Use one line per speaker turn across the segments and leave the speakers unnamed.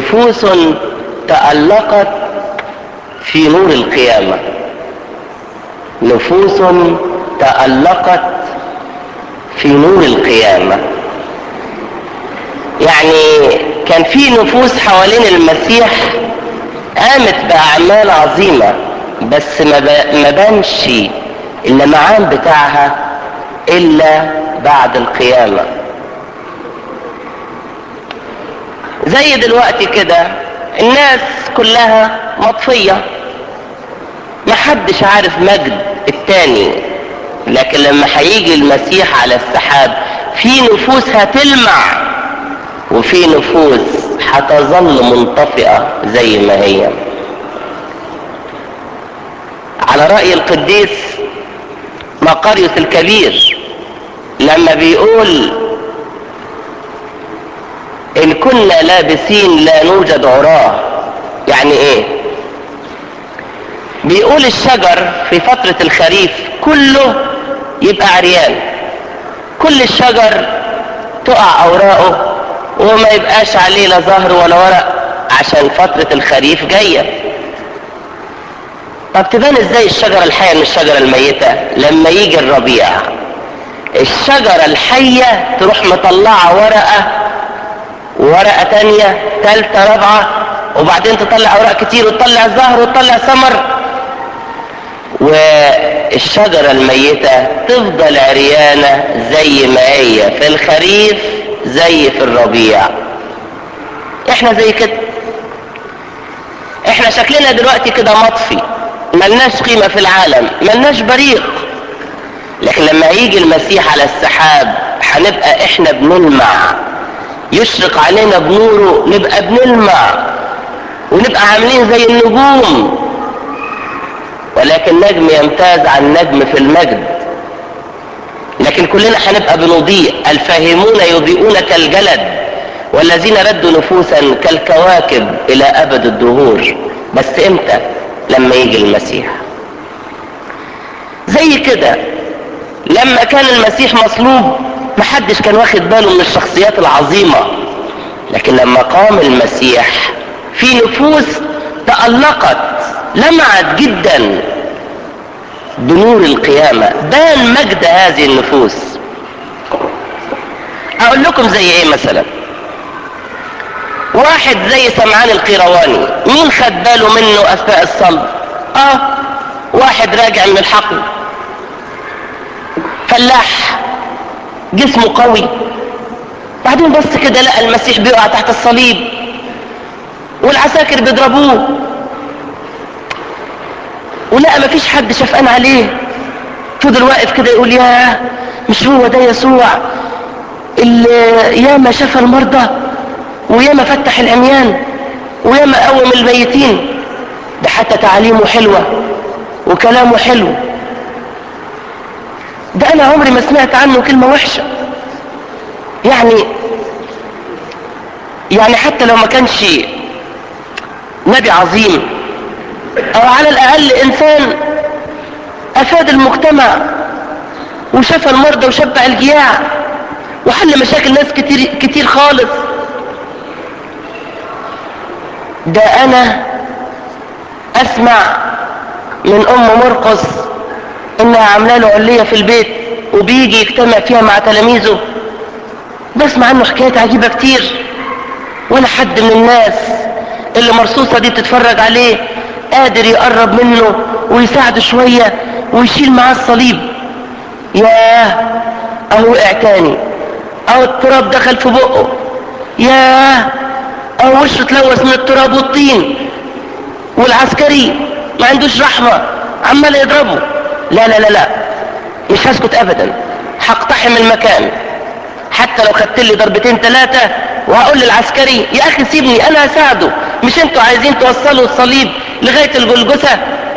نفوس تألقت في نور القيامة نفوس تألقت في نور القيامة يعني كان في نفوس حوالين المسيح قامت بأعمال عظيمة بس ما بانش اللمعان بتاعها إلا بعد القيامة زي دلوقتي كده الناس كلها مطفية محدش عارف مجد التاني لكن لما هيجي المسيح على السحاب في نفوس هتلمع وفي نفوس هتظل منطفئة زي ما هي على رأي القديس مقاريوس الكبير لما بيقول إن كنا لابسين لا نوجد عراه يعني إيه بيقول الشجر في فترة الخريف كله يبقى عريان كل الشجر تقع أوراقه وما يبقاش عليه لا ظهر ولا ورق عشان فترة الخريف جاية طب تبان ازاي الشجرة الحية من الشجرة الميتة لما يجي الربيع الشجرة الحية تروح مطلعة ورقة وورقة تانية تالتة رابعة وبعدين تطلع اوراق كتير وتطلع زهر وتطلع ثمر والشجرة الميتة تفضل عريانة زي ما هي في الخريف زي في الربيع احنا زي كده احنا شكلنا دلوقتي كده مطفي ملناش قيمة في العالم ملناش بريق لكن لما يجي المسيح على السحاب هنبقى احنا بنلمع يشرق علينا بنوره نبقى بنلمع ونبقى عاملين زي النجوم ولكن نجم يمتاز عن نجم في المجد لكن كلنا هنبقى بنضيء الفاهمون يضيئون كالجلد والذين ردوا نفوسا كالكواكب الى ابد الدهور بس امتى لما يجي المسيح زي كده لما كان المسيح مصلوب محدش كان واخد باله من الشخصيات العظيمة لكن لما قام المسيح في نفوس تألقت لمعت جدا بنور القيامة بان مجد هذه النفوس اقول لكم زي ايه مثلا واحد زي سمعان القيرواني مين خد باله منه اثناء الصلب اه واحد راجع من الحقل فلاح جسمه قوي بعدين بص كده لقى المسيح بيقع تحت الصليب والعساكر بيضربوه ولقى مفيش حد شفقان عليه فضل واقف كده يقول يا مش هو ده يسوع اللي ياما شفى المرضى وياما فتح العميان وياما قوم الميتين ده حتى تعاليمه حلوة وكلامه حلو ده انا عمري ما سمعت عنه كلمة وحشة يعني يعني حتى لو ما كانش نبي عظيم او على الاقل انسان افاد المجتمع وشفى المرضى وشبع الجياع وحل مشاكل ناس كتير, كتير خالص ده انا اسمع من ام مرقص انها عامله له عليه في البيت وبيجي يجتمع فيها مع تلاميذه بسمع عنه حكايات عجيبه كتير ولا حد من الناس اللي مرصوصه دي بتتفرج عليه قادر يقرب منه ويساعده شويه ويشيل معاه الصليب ياه اهو وقع تاني اهو التراب دخل في بقه ياه اهو وشه اتلوث من التراب والطين والعسكري ما عندوش رحمه عمال يضربه لا لا لا لا مش هسكت ابدا هقتحم المكان حتى لو خدت لي ضربتين ثلاثه وهقول للعسكري يا اخي سيبني انا هساعده مش انتوا عايزين توصلوا الصليب لغايه الجلجثه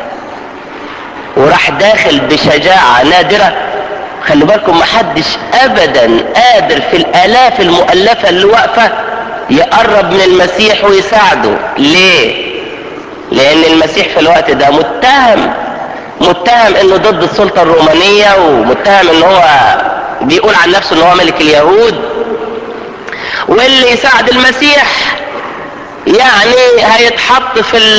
وراح داخل بشجاعه نادره خلي بالكم محدش ابدا قادر في الالاف المؤلفه اللي واقفه يقرب من المسيح ويساعده ليه لان المسيح في الوقت ده متهم متهم انه ضد السلطه الرومانيه ومتهم ان هو بيقول عن نفسه ان هو ملك اليهود واللي يساعد المسيح يعني هيتحط في ال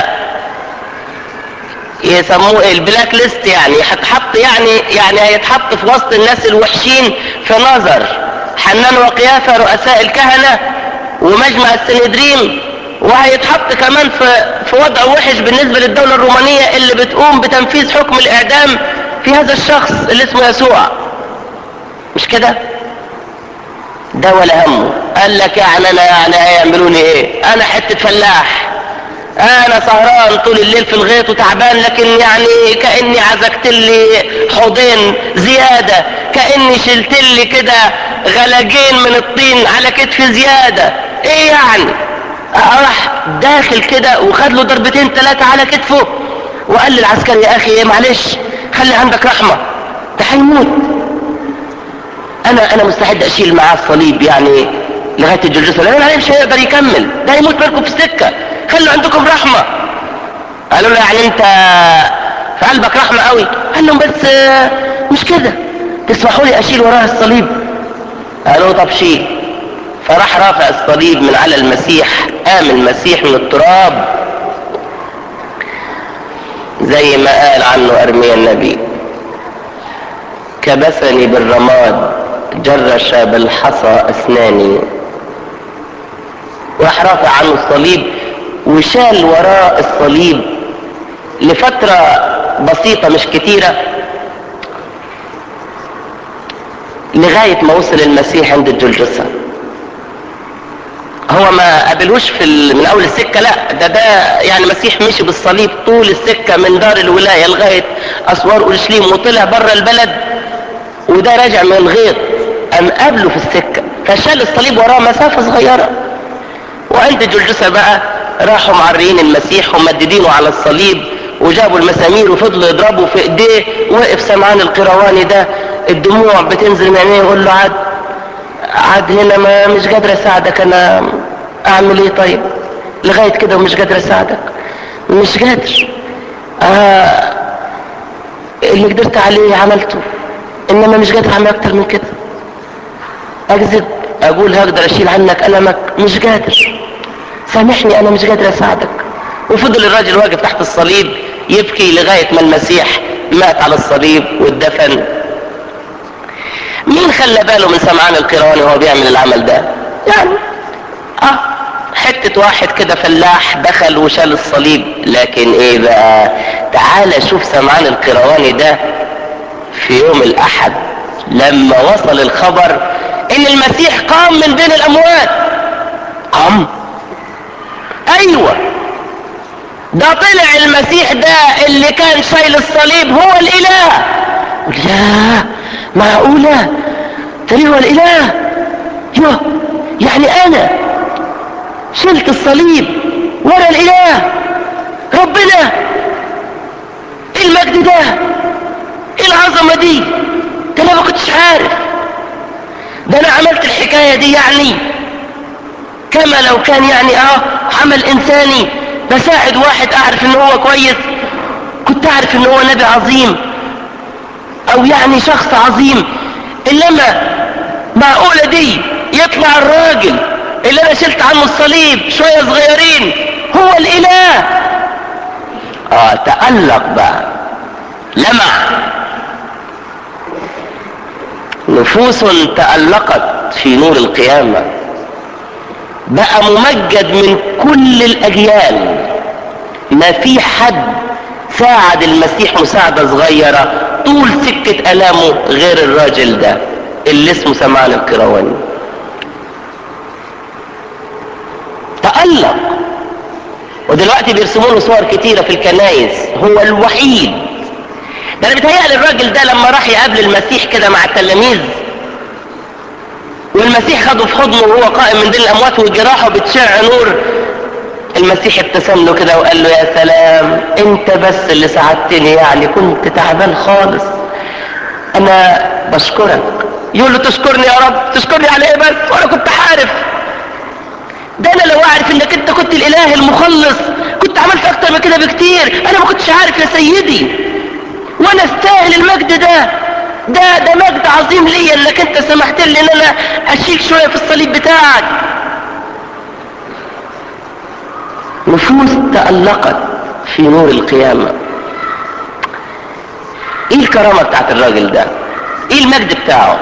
يسموه البلاك ليست يعني هتحط يعني يعني هيتحط في وسط الناس الوحشين في نظر حنان وقيافه رؤساء الكهنه ومجمع السندريم وهيتحط كمان في في وضع وحش بالنسبه للدوله الرومانيه اللي بتقوم بتنفيذ حكم الاعدام في هذا الشخص اللي اسمه يسوع مش كده ده ولا همه قال لك يعني انا يعني هيعملوني ايه انا حته فلاح انا سهران طول الليل في الغيط وتعبان لكن يعني كاني عزقت لي حوضين زياده كاني شلت لي كده غلاجين من الطين على كتفي زياده ايه يعني راح داخل كده وخد له ضربتين ثلاثه على كتفه وقال للعسكري يا اخي معلش خلي عندك رحمه ده هيموت انا انا مستعد اشيل معاه الصليب يعني لغايه الجلجسه لان انا مش هيقدر يكمل ده يموت منكم في السكه خلوا عندكم رحمه قالوا له يعني انت في قلبك رحمه قوي قال لهم بس مش كده تسمحوا لي اشيل وراه الصليب قالوا طب شيل فراح رافع الصليب من على المسيح قام المسيح من التراب زي ما قال عنه ارميا النبي كبسني بالرماد جرش بالحصى اسناني راح رافع عنه الصليب وشال وراء الصليب لفترة بسيطة مش كتيرة لغاية ما وصل المسيح عند الجلجسة هو ما قابلوش في ال... من اول السكة لا ده ده يعني المسيح مشي بالصليب طول السكة من دار الولاية لغاية اسوار اورشليم وطلع بره البلد وده راجع من الغيط قام قابله في السكة فشال الصليب وراه مسافة صغيرة وعند جلجسة بقى راحوا معريين المسيح ومددينه على الصليب وجابوا المسامير وفضلوا يضربوا في ايديه وقف سمعان القرواني ده الدموع بتنزل من عينيه يقول له عاد عاد هنا ما مش قادر اساعدك انا اعمل ايه طيب لغايه كده ومش قادر اساعدك مش قادر آه اللي قدرت عليه عملته انما مش قادر اعمل اكتر من كده اكذب اقول هقدر اشيل عنك المك مش قادر سامحني انا مش قادر اساعدك وفضل الراجل واقف تحت الصليب يبكي لغايه ما المسيح مات على الصليب واتدفن مين خلى باله من سمعان القيرواني وهو بيعمل العمل ده يعني اه حتة واحد كده فلاح دخل وشال الصليب لكن ايه بقى تعال شوف سمعان القيرواني ده في يوم الاحد لما وصل الخبر ان المسيح قام من بين الاموات قام ايوه ده طلع المسيح ده اللي كان شايل الصليب هو الاله يا معقولة ترى هو الاله يوه يعني انا شلت الصليب ورا الاله ربنا ايه المجد ده ايه العظمه دي ده انا ما كنتش عارف ده انا عملت الحكايه دي يعني كما لو كان يعني اه عمل انساني بساعد واحد اعرف ان هو كويس كنت اعرف ان هو نبي عظيم او يعني شخص عظيم انما معقولة دي يطلع الراجل اللي انا شلت عنه الصليب شوية صغيرين هو الاله اه تألق بقى لمع نفوس تألقت في نور القيامة بقى ممجد من كل الاجيال ما في حد ساعد المسيح مساعدة صغيرة طول سكة ألامه غير الراجل ده اللي اسمه سمعان القرواني تألق ودلوقتي بيرسموا له صور كتيرة في الكنايس هو الوحيد ده انا بيتهيألي الراجل ده لما راح يقابل المسيح كده مع التلاميذ والمسيح خده في حضنه وهو قائم من بين الاموات وجراحه بتشع نور المسيح ابتسم له كده وقال له يا سلام انت بس اللي ساعدتني يعني كنت تعبان خالص انا بشكرك يقول له تشكرني يا رب تشكرني على ايه بس وانا كنت عارف ده انا لو اعرف انك انت كنت الاله المخلص كنت عملت اكتر من كده بكتير انا ما كنتش عارف يا سيدي وانا استاهل المجد ده ده ده مجد عظيم ليا انك انت سمحت لي ان انا اشيل شويه في الصليب بتاعك نفوس تألقت في نور القيامة ايه الكرامة بتاعت الراجل ده ايه المجد بتاعه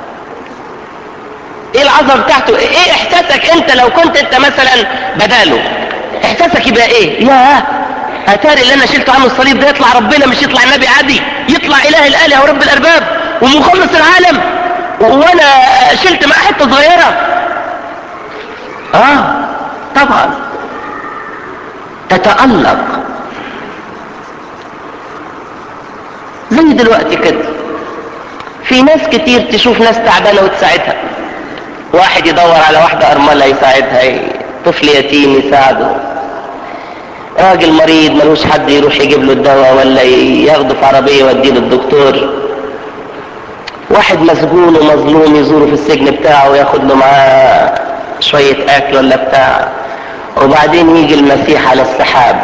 ايه العظمة بتاعته ايه احساسك انت لو كنت انت مثلا بداله احساسك يبقى ايه يا اتاري اللي انا شلته عنه الصليب ده يطلع ربنا مش يطلع النبي عادي يطلع اله الالهه ورب الارباب ومخلص العالم وانا شلت معاه حته صغيره اه طبعا تتألق زي دلوقتي كده في ناس كتير تشوف ناس تعبانه وتساعدها واحد يدور على واحده ارمله يساعدها طفل يتيم يساعده راجل مريض ملوش حد يروح يجيب له الدواء ولا ياخده في عربيه يوديه للدكتور واحد مسجون ومظلوم يزوره في السجن بتاعه وياخد له معاه شويه اكل ولا بتاع وبعدين يجي المسيح على السحاب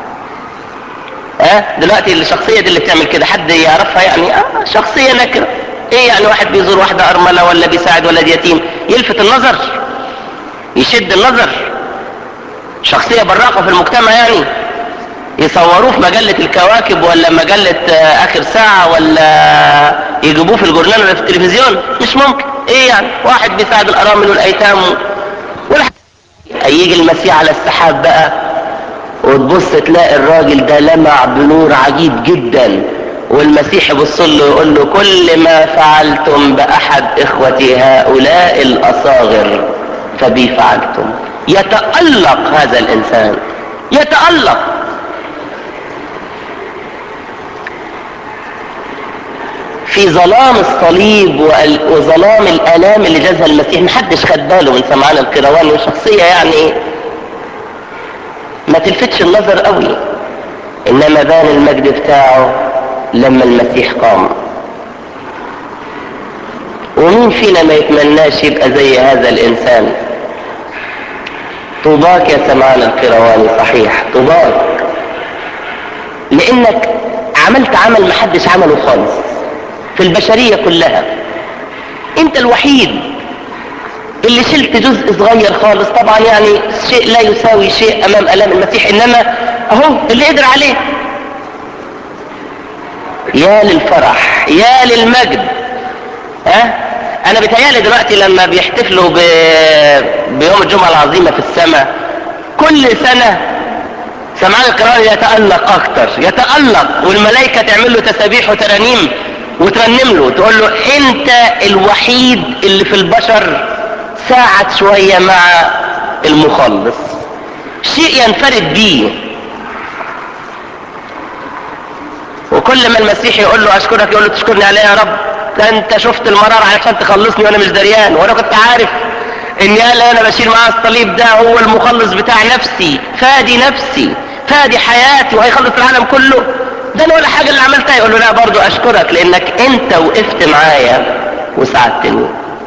ها أه؟ دلوقتي الشخصيه دي اللي بتعمل كده حد يعرفها يعني آه شخصيه نكره ايه يعني واحد بيزور واحده ارمله ولا بيساعد ولد يتيم يلفت النظر يشد النظر شخصيه براقه في المجتمع يعني يصوروه في مجلة الكواكب ولا مجلة آخر ساعة ولا يجيبوه في الجورنال ولا في التلفزيون مش ممكن ايه يعني واحد بيساعد الأرامل والأيتام ولا يجي المسيح على السحاب بقى وتبص تلاقي الراجل ده لمع بنور عجيب جدا والمسيح يبص له ويقول له كل ما فعلتم بأحد إخوتي هؤلاء الأصاغر فبي فعلتم يتألق هذا الإنسان يتألق في ظلام الصليب وظلام الآلام اللي جازها المسيح محدش خد باله من سمعان القرواني شخصية يعني ما تلفتش النظر قوي إنما بان المجد بتاعه لما المسيح قام ومين فينا ما يتمناش يبقى زي هذا الإنسان طوباك يا سمعان القرواني صحيح طوباك لأنك عملت عمل محدش عمله خالص في البشرية كلها انت الوحيد اللي شلت جزء صغير خالص طبعا يعني شيء لا يساوي شيء امام الام المسيح انما اهو اللي قدر عليه يا للفرح يا للمجد ها أه؟ انا بتهيالي دلوقتي لما بيحتفلوا ب... بيوم الجمعة العظيمة في السماء كل سنة سمعان القرآن يتألق اكتر يتألق والملائكة تعمل له تسابيح وترانيم وترنم له تقول له انت الوحيد اللي في البشر ساعد شوية مع المخلص شيء ينفرد بيه وكل ما المسيح يقول له اشكرك يقول له تشكرني عليه يا رب ده انت شفت المرار علشان تخلصني وانا مش دريان وانا كنت عارف ان انا انا بشيل معاه الصليب ده هو المخلص بتاع نفسي فادي نفسي فادي حياتي وهيخلص العالم كله ده انا ولا حاجه اللي عملتها يقول له لا برضه اشكرك لانك انت وقفت معايا وساعدتني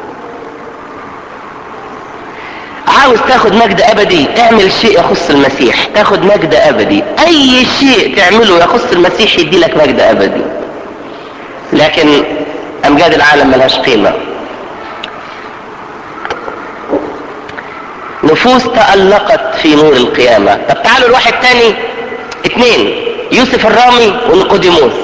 عاوز تاخد مجد ابدي اعمل شيء يخص المسيح تاخد مجد ابدي اي شيء تعمله يخص المسيح يدي لك مجد ابدي لكن امجاد العالم ملهاش قيمه نفوس تألقت في نور القيامة طب تعالوا الواحد تاني اتنين يوسف الرامي ونيقوديموس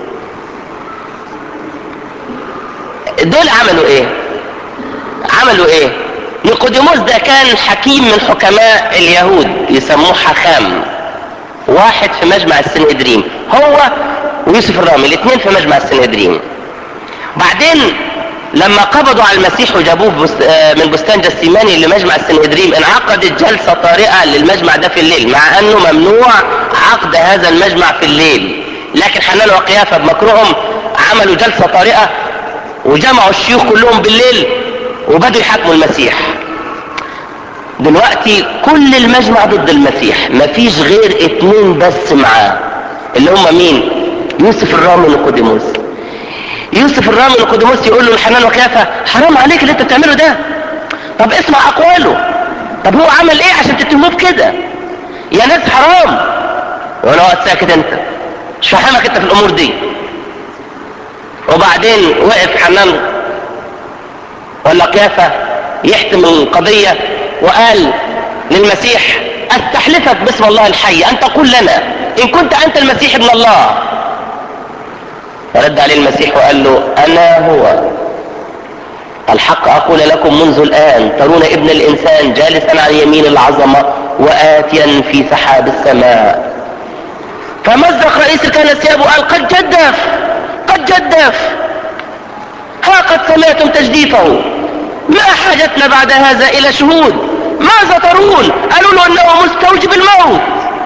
دول عملوا ايه عملوا ايه نيقوديموس ده كان حكيم من حكماء اليهود يسموه حخام واحد في مجمع السنهدرين هو ويوسف الرامي الاثنين في مجمع السنهدرين بعدين لما قبضوا على المسيح وجابوه من بستان جسيماني لمجمع السنهدريم انعقدت جلسة طارئة للمجمع ده في الليل مع انه ممنوع عقد هذا المجمع في الليل لكن حنان وقيافة بمكرهم عملوا جلسة طارئة وجمعوا الشيوخ كلهم بالليل وبدوا يحاكموا المسيح دلوقتي كل المجمع ضد المسيح مفيش غير اتنين بس معاه اللي هم مين يوسف الرامي ونيقوديموس يوسف الرامي نيقوديموس يقول له الحنان وكافة حرام عليك اللي انت بتعمله ده طب اسمع اقواله طب هو عمل ايه عشان تتهموه بكده يا ناس حرام وانا وقت ساكت انت مش فاهمك انت في الامور دي وبعدين وقف حنان ولا كافة يحتم القضية وقال للمسيح استحلفك باسم الله الحي ان تقول لنا ان كنت انت المسيح ابن الله فرد عليه المسيح وقال له انا هو الحق اقول لكم منذ الان ترون ابن الانسان جالسا على يمين العظمه واتيا في سحاب السماء فمزق رئيس الكهنه ثيابه وقال قد جدف قد جدف ها قد سمعتم تجديفه ما حاجتنا بعد هذا الى شهود ماذا ترون قالوا له انه مستوجب الموت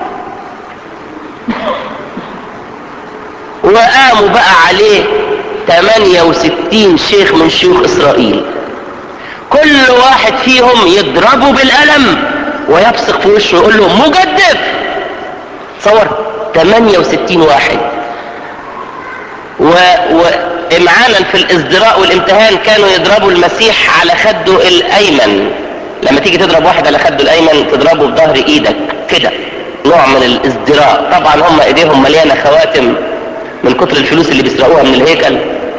وقاموا بقى عليه 68 شيخ من شيوخ اسرائيل كل واحد فيهم يضربه بالقلم ويبصق في وشه ويقول له مجدف تصور 68 واحد و... وامعانا في الازدراء والامتهان كانوا يضربوا المسيح على خده الايمن لما تيجي تضرب واحد على خده الايمن تضربه بظهر ايدك كده نوع من الازدراء طبعا هم ايديهم مليانه خواتم من كتر الفلوس اللي بيسرقوها من الهيكل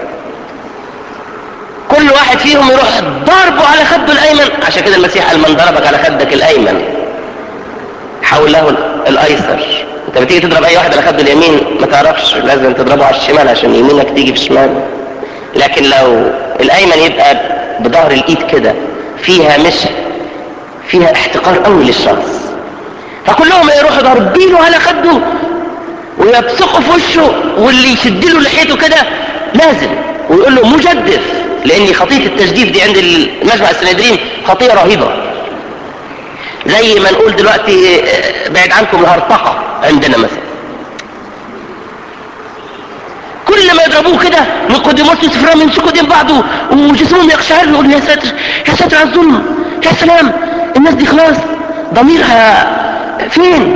كل واحد فيهم يروح ضربه على خده الايمن عشان كده المسيح قال من ضربك على خدك الايمن حول له الايسر انت بتيجي تضرب اي واحد على خده اليمين ما تعرفش لازم تضربه على الشمال عشان يمينك تيجي في الشمال لكن لو الايمن يبقى بظهر الايد كده فيها مش فيها احتقار قوي للشخص فكلهم يروحوا ضاربينه على خده ويبصقوا في وشه واللي يشد له لحيته كده لازم ويقول له مجدف لان خطيه التجديف دي عند المجمع السنهدرين خطيه رهيبه زي ما نقول دلوقتي بعد عنكم الهرطقه عندنا مثلا كل ما يضربوه كده نيقوديموس وسفران يمسكوا دين بعض وجسمهم يقشعر يقول يا ساتر يا ساتر على الظلم يا سلام الناس دي خلاص ضميرها فين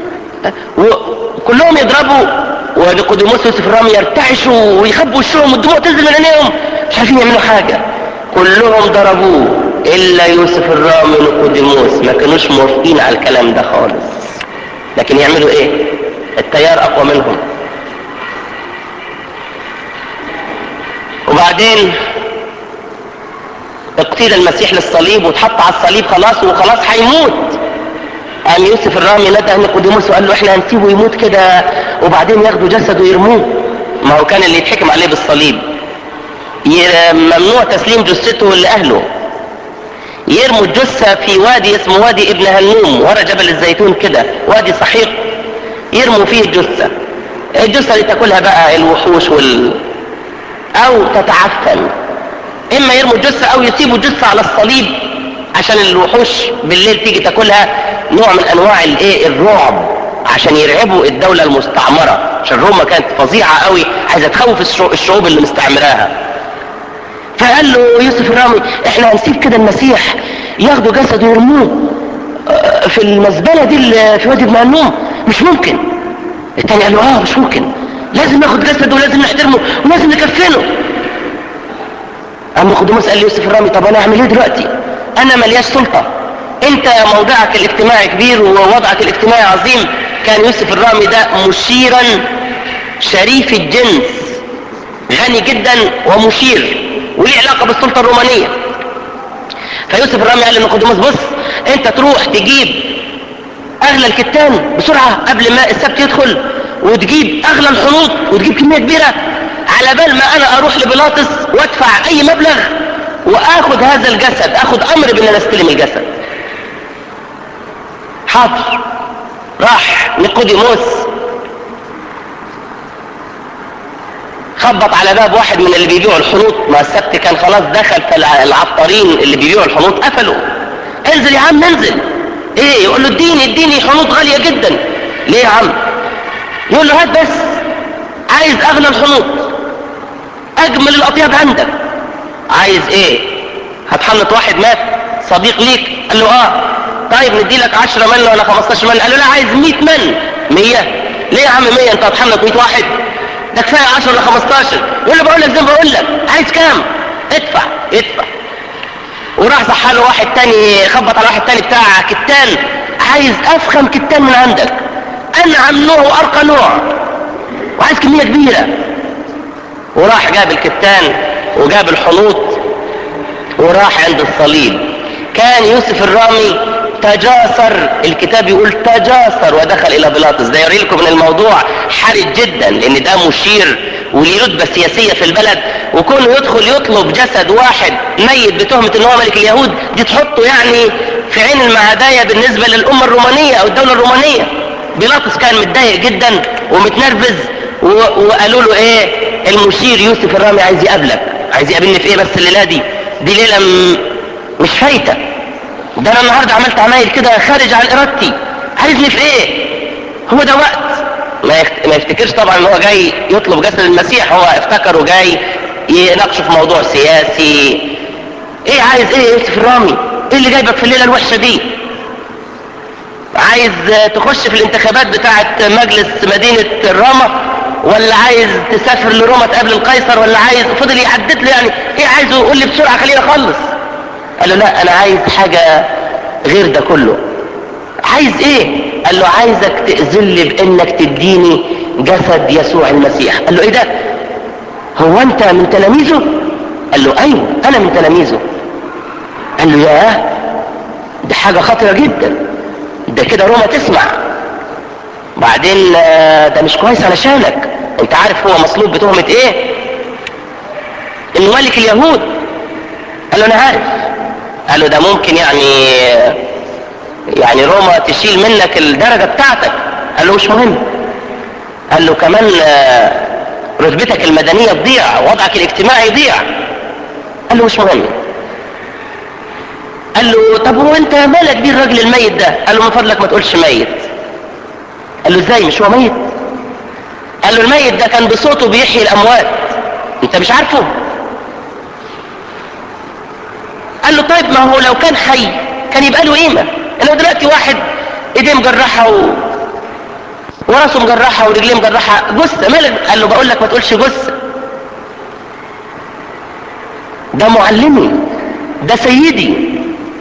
وكلهم يضربوا ونيقوديموس وسفران يرتعشوا ويخبوا وشهم والدموع تنزل من عينيهم مش عارفين يعملوا حاجه كلهم ضربوه الا يوسف الرامي ونيقوديموس ما كانوش موافقين على الكلام ده خالص لكن يعملوا ايه التيار اقوى منهم وبعدين اقتيل المسيح للصليب واتحط على الصليب خلاص وخلاص هيموت قام يوسف الرامي نده نيقوديموس وقال له احنا هنسيبه يموت كده وبعدين ياخدوا جسده ويرموه ما هو كان اللي يتحكم عليه بالصليب ممنوع تسليم جثته لاهله يرموا الجثة في وادي اسمه وادي ابن هنوم ورا جبل الزيتون كده وادي سحيق يرموا فيه الجثة الجثة اللي تاكلها بقى الوحوش وال او تتعفن اما يرموا الجثة او يسيبوا الجثة على الصليب عشان الوحوش بالليل تيجي تاكلها نوع من انواع الايه الرعب عشان يرعبوا الدولة المستعمرة عشان روما كانت فظيعة قوي عايزة تخوف الشعوب اللي مستعمراها فقال له يوسف الرامي احنا هنسيب كده المسيح ياخدوا جسده ويرموه في المزبله دي اللي في وادي ابن النوم مش ممكن التاني قال له اه مش ممكن لازم ناخد جسده ولازم نحترمه ولازم نكفنه قام نيقوديموس قال ليوسف الرامي طب انا اعمل ايه دلوقتي انا ملياش سلطه انت موضعك الاجتماعي كبير ووضعك الاجتماعي عظيم كان يوسف الرامي ده مشيرا شريف الجنس غني جدا ومشير وليه علاقه بالسلطه الرومانيه فيوسف الرامي قال لنيقوديموس بص انت تروح تجيب اغلى الكتان بسرعه قبل ما السبت يدخل وتجيب اغلى الحنوط وتجيب كميه كبيره على بال ما انا اروح لبيلاطس وادفع اي مبلغ واخد هذا الجسد اخد امر بان انا استلم الجسد حاضر راح نيقوديموس خبط على باب واحد من اللي بيبيعوا الحنوط ما السبت كان خلاص دخل فالعطارين اللي بيبيعوا الحنوط قفلوا انزل يا عم انزل ايه يقول له اديني اديني حنوط غالية جدا ليه يا عم يقول له هات بس عايز اغلى الحنوط اجمل الاطياب عندك عايز ايه هتحنط واحد مات صديق ليك قال له اه طيب ندي لك 10 من ولا 15 من قال له لا عايز 100 من 100 ليه يا عم 100 انت هتحنط 100 واحد ده كفايه 10 ولا 15 يقول له بقول لك زي ما بقول لك عايز كام ادفع ادفع وراح صحى واحد تاني خبط على واحد تاني بتاع كتان عايز افخم كتان من عندك انعم نوع وارقى نوع وعايز كميه كبيره وراح جاب الكتان وجاب الحنوط وراح عند الصليب كان يوسف الرامي تجاسر الكتاب يقول تجاسر ودخل الى بيلاطس ده يوري لكم ان الموضوع حرج جدا لان ده مشير وليه رتبه سياسيه في البلد وكونه يدخل يطلب جسد واحد ميت بتهمه ان هو ملك اليهود دي تحطه يعني في عين المعدايه بالنسبه للامه الرومانيه او الدوله الرومانيه بيلاطس كان متضايق جدا ومتنرفز و... وقالوا له ايه المشير يوسف الرامي عايز يقابلك عايز يقابلني في ايه بس الليله دي دي ليله م... مش فايته ده انا النهارده عملت عمايل كده خارج عن ارادتي عايزني في ايه هو ده وقت ما, يفت... ما يفتكرش طبعا ان هو جاي يطلب جسد المسيح هو افتكره جاي يناقشه في موضوع سياسي ايه عايز ايه يوسف الرامي ايه اللي جايبك في الليله الوحشه دي عايز تخش في الانتخابات بتاعه مجلس مدينه الرامه ولا عايز تسافر لروما تقابل القيصر ولا عايز فضل يحدد له يعني ايه عايزه يقول لي بسرعه خليني اخلص قال له لا انا عايز حاجه غير ده كله عايز ايه قال له عايزك تأذن لي بانك تديني جسد يسوع المسيح قال له ايه ده هو انت من تلاميذه قال له ايوه انا من تلاميذه قال له ياه ده حاجه خطره جدا ده كده روما تسمع بعدين ده مش كويس علشانك انت عارف هو مصلوب بتهمة ايه انه ملك اليهود قال له انا عارف قال له ده ممكن يعني يعني روما تشيل منك الدرجة بتاعتك قال له مش مهم قال له كمان رتبتك المدنية تضيع وضعك الاجتماعي يضيع قال له مش مهم قال له طب هو انت مالك بيه الراجل الميت ده قال له من فضلك ما تقولش ميت قال له ازاي مش هو ميت قال له الميت ده كان بصوته بيحيي الاموات انت مش عارفه قال له طيب ما هو لو كان حي كان يبقى له قيمه انه دلوقتي واحد ايديه مجرحه و... وراسه مجرحه ورجليه مجرحه جثه مالك قال له بقول لك ما تقولش جثه ده معلمي ده سيدي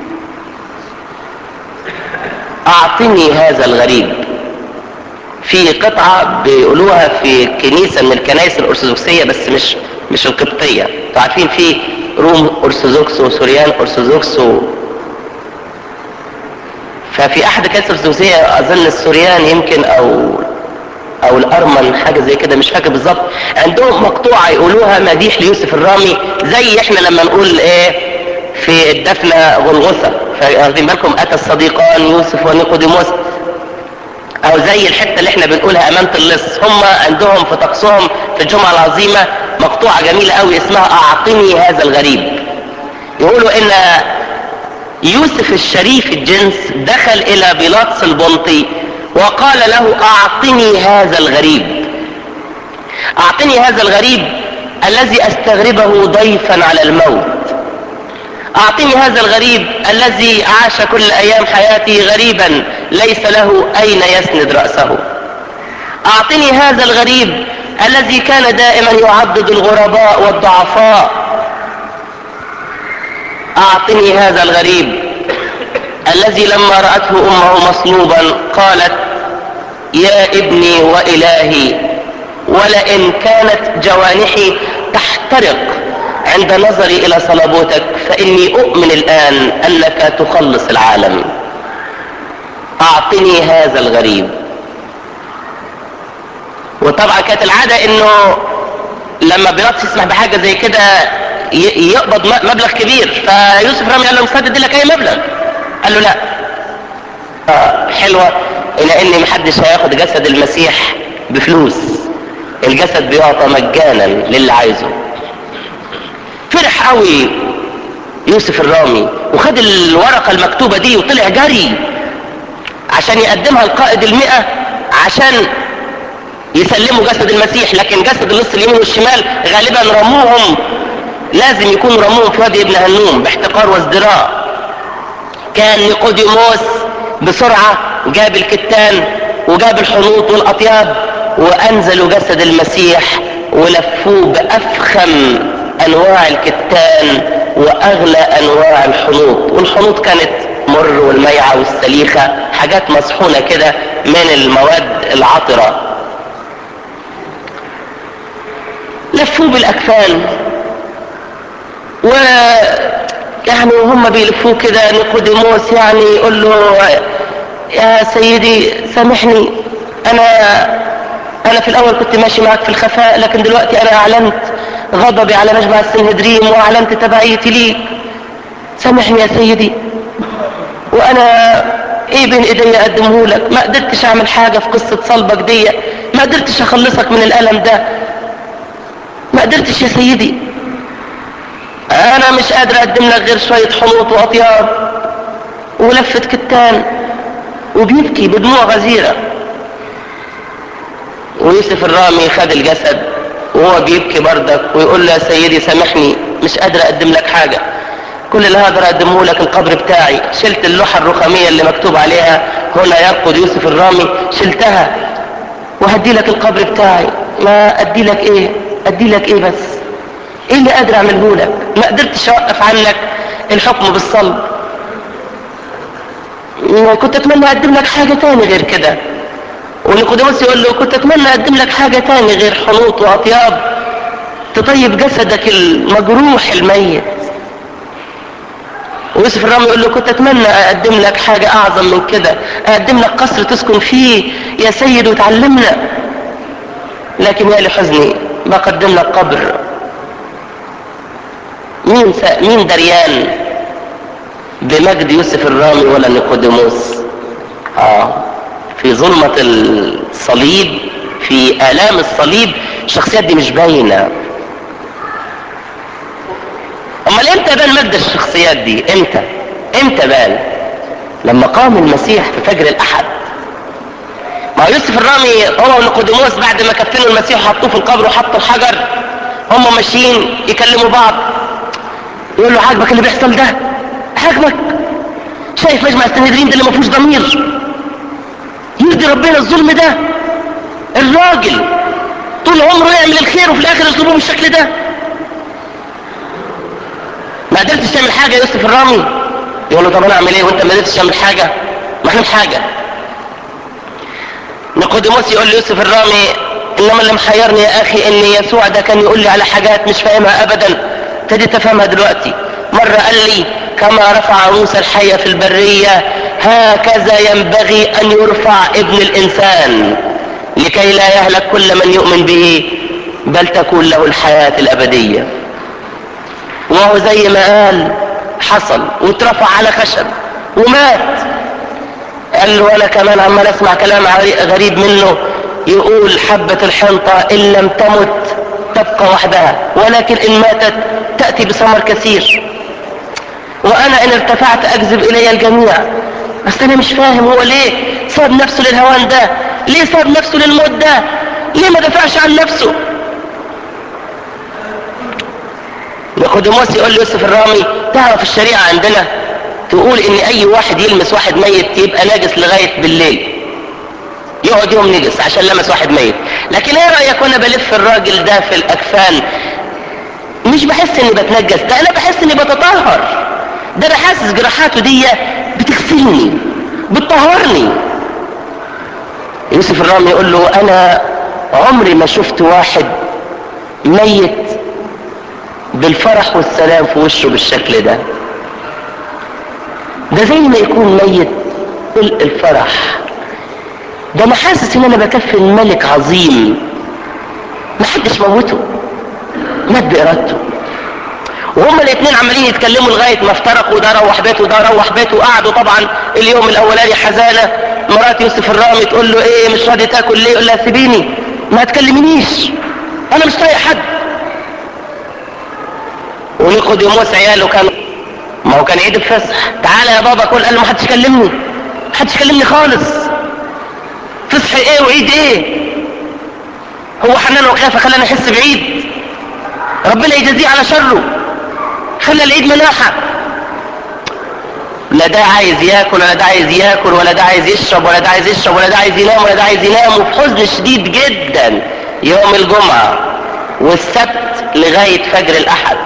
اعطني هذا الغريب في قطعة بيقولوها في كنيسة من الكنائس الأرثوذكسية بس مش مش القبطية انتوا عارفين في روم أرثوذكس وسوريان أرثوذكس و... ففي أحد الكنائس الأرثوذكسية أظن السوريان يمكن أو أو الأرمن حاجة زي كده مش فاكر بالظبط عندهم مقطوعة يقولوها مديح ليوسف الرامي زي احنا لما نقول ايه في الدفنة غلغثة فاخدين بالكم أتى الصديقان يوسف ونيقوديموس او زي الحته اللي احنا بنقولها امانه اللص هم عندهم في طقسهم في الجمعه العظيمه مقطوعه جميله قوي اسمها اعطني هذا الغريب يقولوا ان يوسف الشريف الجنس دخل الى بيلاطس البنطي وقال له اعطني هذا الغريب اعطني هذا الغريب الذي استغربه ضيفا على الموت أعطني هذا الغريب الذي عاش كل أيام حياته غريبا ليس له أين يسند رأسه أعطني هذا الغريب الذي كان دائما يعضد الغرباء والضعفاء أعطني هذا الغريب الذي لما رأته أمه مصلوبا قالت يا ابني وإلهي ولئن كانت جوانحي تحترق عند نظري الى صلبوتك فاني اؤمن الان انك تخلص العالم اعطني هذا الغريب وطبعا كانت العادة انه لما بيلاطس يسمح بحاجة زي كده يقبض مبلغ كبير فيوسف رامي قال له مسدد لك اي مبلغ قال له لا آه حلوة الى ان محدش هياخد جسد المسيح بفلوس الجسد بيعطى مجانا للي عايزه فرح قوي يوسف الرامي وخد الورقة المكتوبة دي وطلع جري عشان يقدمها القائد المئة عشان يسلموا جسد المسيح لكن جسد اللص اليمين والشمال غالبا رموهم لازم يكونوا رموهم في وادي ابن هنوم باحتقار وازدراء كان نيقوديموس بسرعة جاب الكتان وجاب الحنوط والأطياب وأنزلوا جسد المسيح ولفوه بأفخم انواع الكتان واغلى انواع الحنوط والحنوط كانت مر والميعة والسليخة حاجات مصحونة كده من المواد العطرة لفوه بالاكفان يعني وهم بيلفوه كده نيقوديموس يعني يقول له يا سيدي سامحني انا انا في الاول كنت ماشي معك في الخفاء لكن دلوقتي انا اعلنت غضبي على مجمع السنهدريم واعلنت تبعيتي ليك سامحني يا سيدي وانا ايه بين ايدي اقدمه لك ما قدرتش اعمل حاجة في قصة صلبك دي ما قدرتش اخلصك من الالم ده ما قدرتش يا سيدي انا مش قادر اقدم لك غير شوية حنوط واطياب ولفة كتان وبيبكي بدموع غزيرة ويوسف الرامي خد الجسد وهو بيبكي بردك ويقول له يا سيدي سامحني مش قادر اقدم لك حاجة كل اللي هقدر اقدمه لك القبر بتاعي شلت اللوحة الرخامية اللي مكتوب عليها هنا يرقد يوسف الرامي شلتها وهدي لك القبر بتاعي ما ادي لك ايه ادي لك ايه بس ايه اللي قادر اعمله لك ما قدرتش اوقف عنك الحكم بالصلب كنت اتمنى اقدم لك حاجة تاني غير كده ونيقوديموس يقول له كنت اتمنى اقدم لك حاجة تاني غير حنوط واطياب تطيب جسدك المجروح الميت ويوسف الرامي يقول له كنت اتمنى اقدم لك حاجة اعظم من كده اقدم لك قصر تسكن فيه يا سيد وتعلمنا لكن يا لحزني بقدم لك قبر مين س... مين دريان بمجد يوسف الرامي ولا نيقوديموس اه في ظلمة الصليب في آلام الصليب الشخصيات دي مش باينة امال امتى بان مجد الشخصيات دي امتى امتى بان لما قام المسيح في فجر الاحد ما يوسف الرامي هو ونيقوديموس بعد ما كفنوا المسيح وحطوه في القبر وحطوا الحجر هم ماشيين يكلموا بعض يقول له عاجبك اللي بيحصل ده عاجبك شايف مجمع السنهدرين ده اللي ما فيهوش ضمير يرضي ربنا الظلم ده الراجل طول عمره يعمل الخير وفي الاخر يظلمه بالشكل ده ما قدرتش تعمل حاجة يا يوسف الرامي يقول له طب انا اعمل ايه وانت ما قدرتش تعمل حاجة ما احنا حاجة نيقوديموس يقول ليوسف الرامي انما اللي محيرني يا اخي ان يسوع ده كان يقول لي على حاجات مش فاهمها ابدا ابتديت افهمها دلوقتي مرة قال لي كما رفع موسى الحية في البرية هكذا ينبغي ان يرفع ابن الانسان لكي لا يهلك كل من يؤمن به بل تكون له الحياة الابدية وهو زي ما قال حصل واترفع على خشب ومات قال له انا كمان عمال اسمع كلام غريب منه يقول حبة الحنطة ان لم تمت تبقى وحدها ولكن ان ماتت تأتي بثمر كثير وانا ان ارتفعت اجذب الي الجميع بس انا مش فاهم هو ليه ساب نفسه للهوان ده ليه ساب نفسه للموت ده ليه ما دفعش عن نفسه نيقوديموس يقول ليوسف الرامي تعرف الشريعة عندنا تقول ان اي واحد يلمس واحد ميت يبقى ناجس لغاية بالليل يقعد يوم نجس عشان لمس واحد ميت لكن ايه رأيك وانا بلف الراجل ده في الاكفان مش بحس اني بتنجس ده انا بحس اني بتطهر ده انا حاسس جراحاته دي بتغسلني بتطهرني يوسف الرامي يقول له انا عمري ما شفت واحد ميت بالفرح والسلام في وشه بالشكل ده ده زي ما يكون ميت ملء الفرح ده انا حاسس ان انا بكفي ملك عظيم ما حدش موته مات بارادته وهما الاثنين عمالين يتكلموا لغايه ما افترقوا ده روح بيته وده روح بيته وقعدوا طبعا اليوم الاولاني حزانه مرات يوسف الرامي تقول له ايه مش راضي تاكل ليه يقول لها سيبيني ما تكلمنيش انا مش طايق حد ونيقوديموس عياله كان ما هو كان عيد الفصح تعالى يا بابا كل قال له ما حدش يكلمني ما حدش يكلمني خالص فصح ايه وعيد ايه هو حنان وخافه خلانا نحس بعيد ربنا يجازيه على شره خلى العيد مناحة لا ده عايز ياكل ولا ده عايز ياكل ولا ده عايز يشرب ولا ده عايز يشرب ولا ده عايز ينام ولا ده عايز ينام وفي حزن شديد جدا يوم الجمعة والسبت لغاية فجر الأحد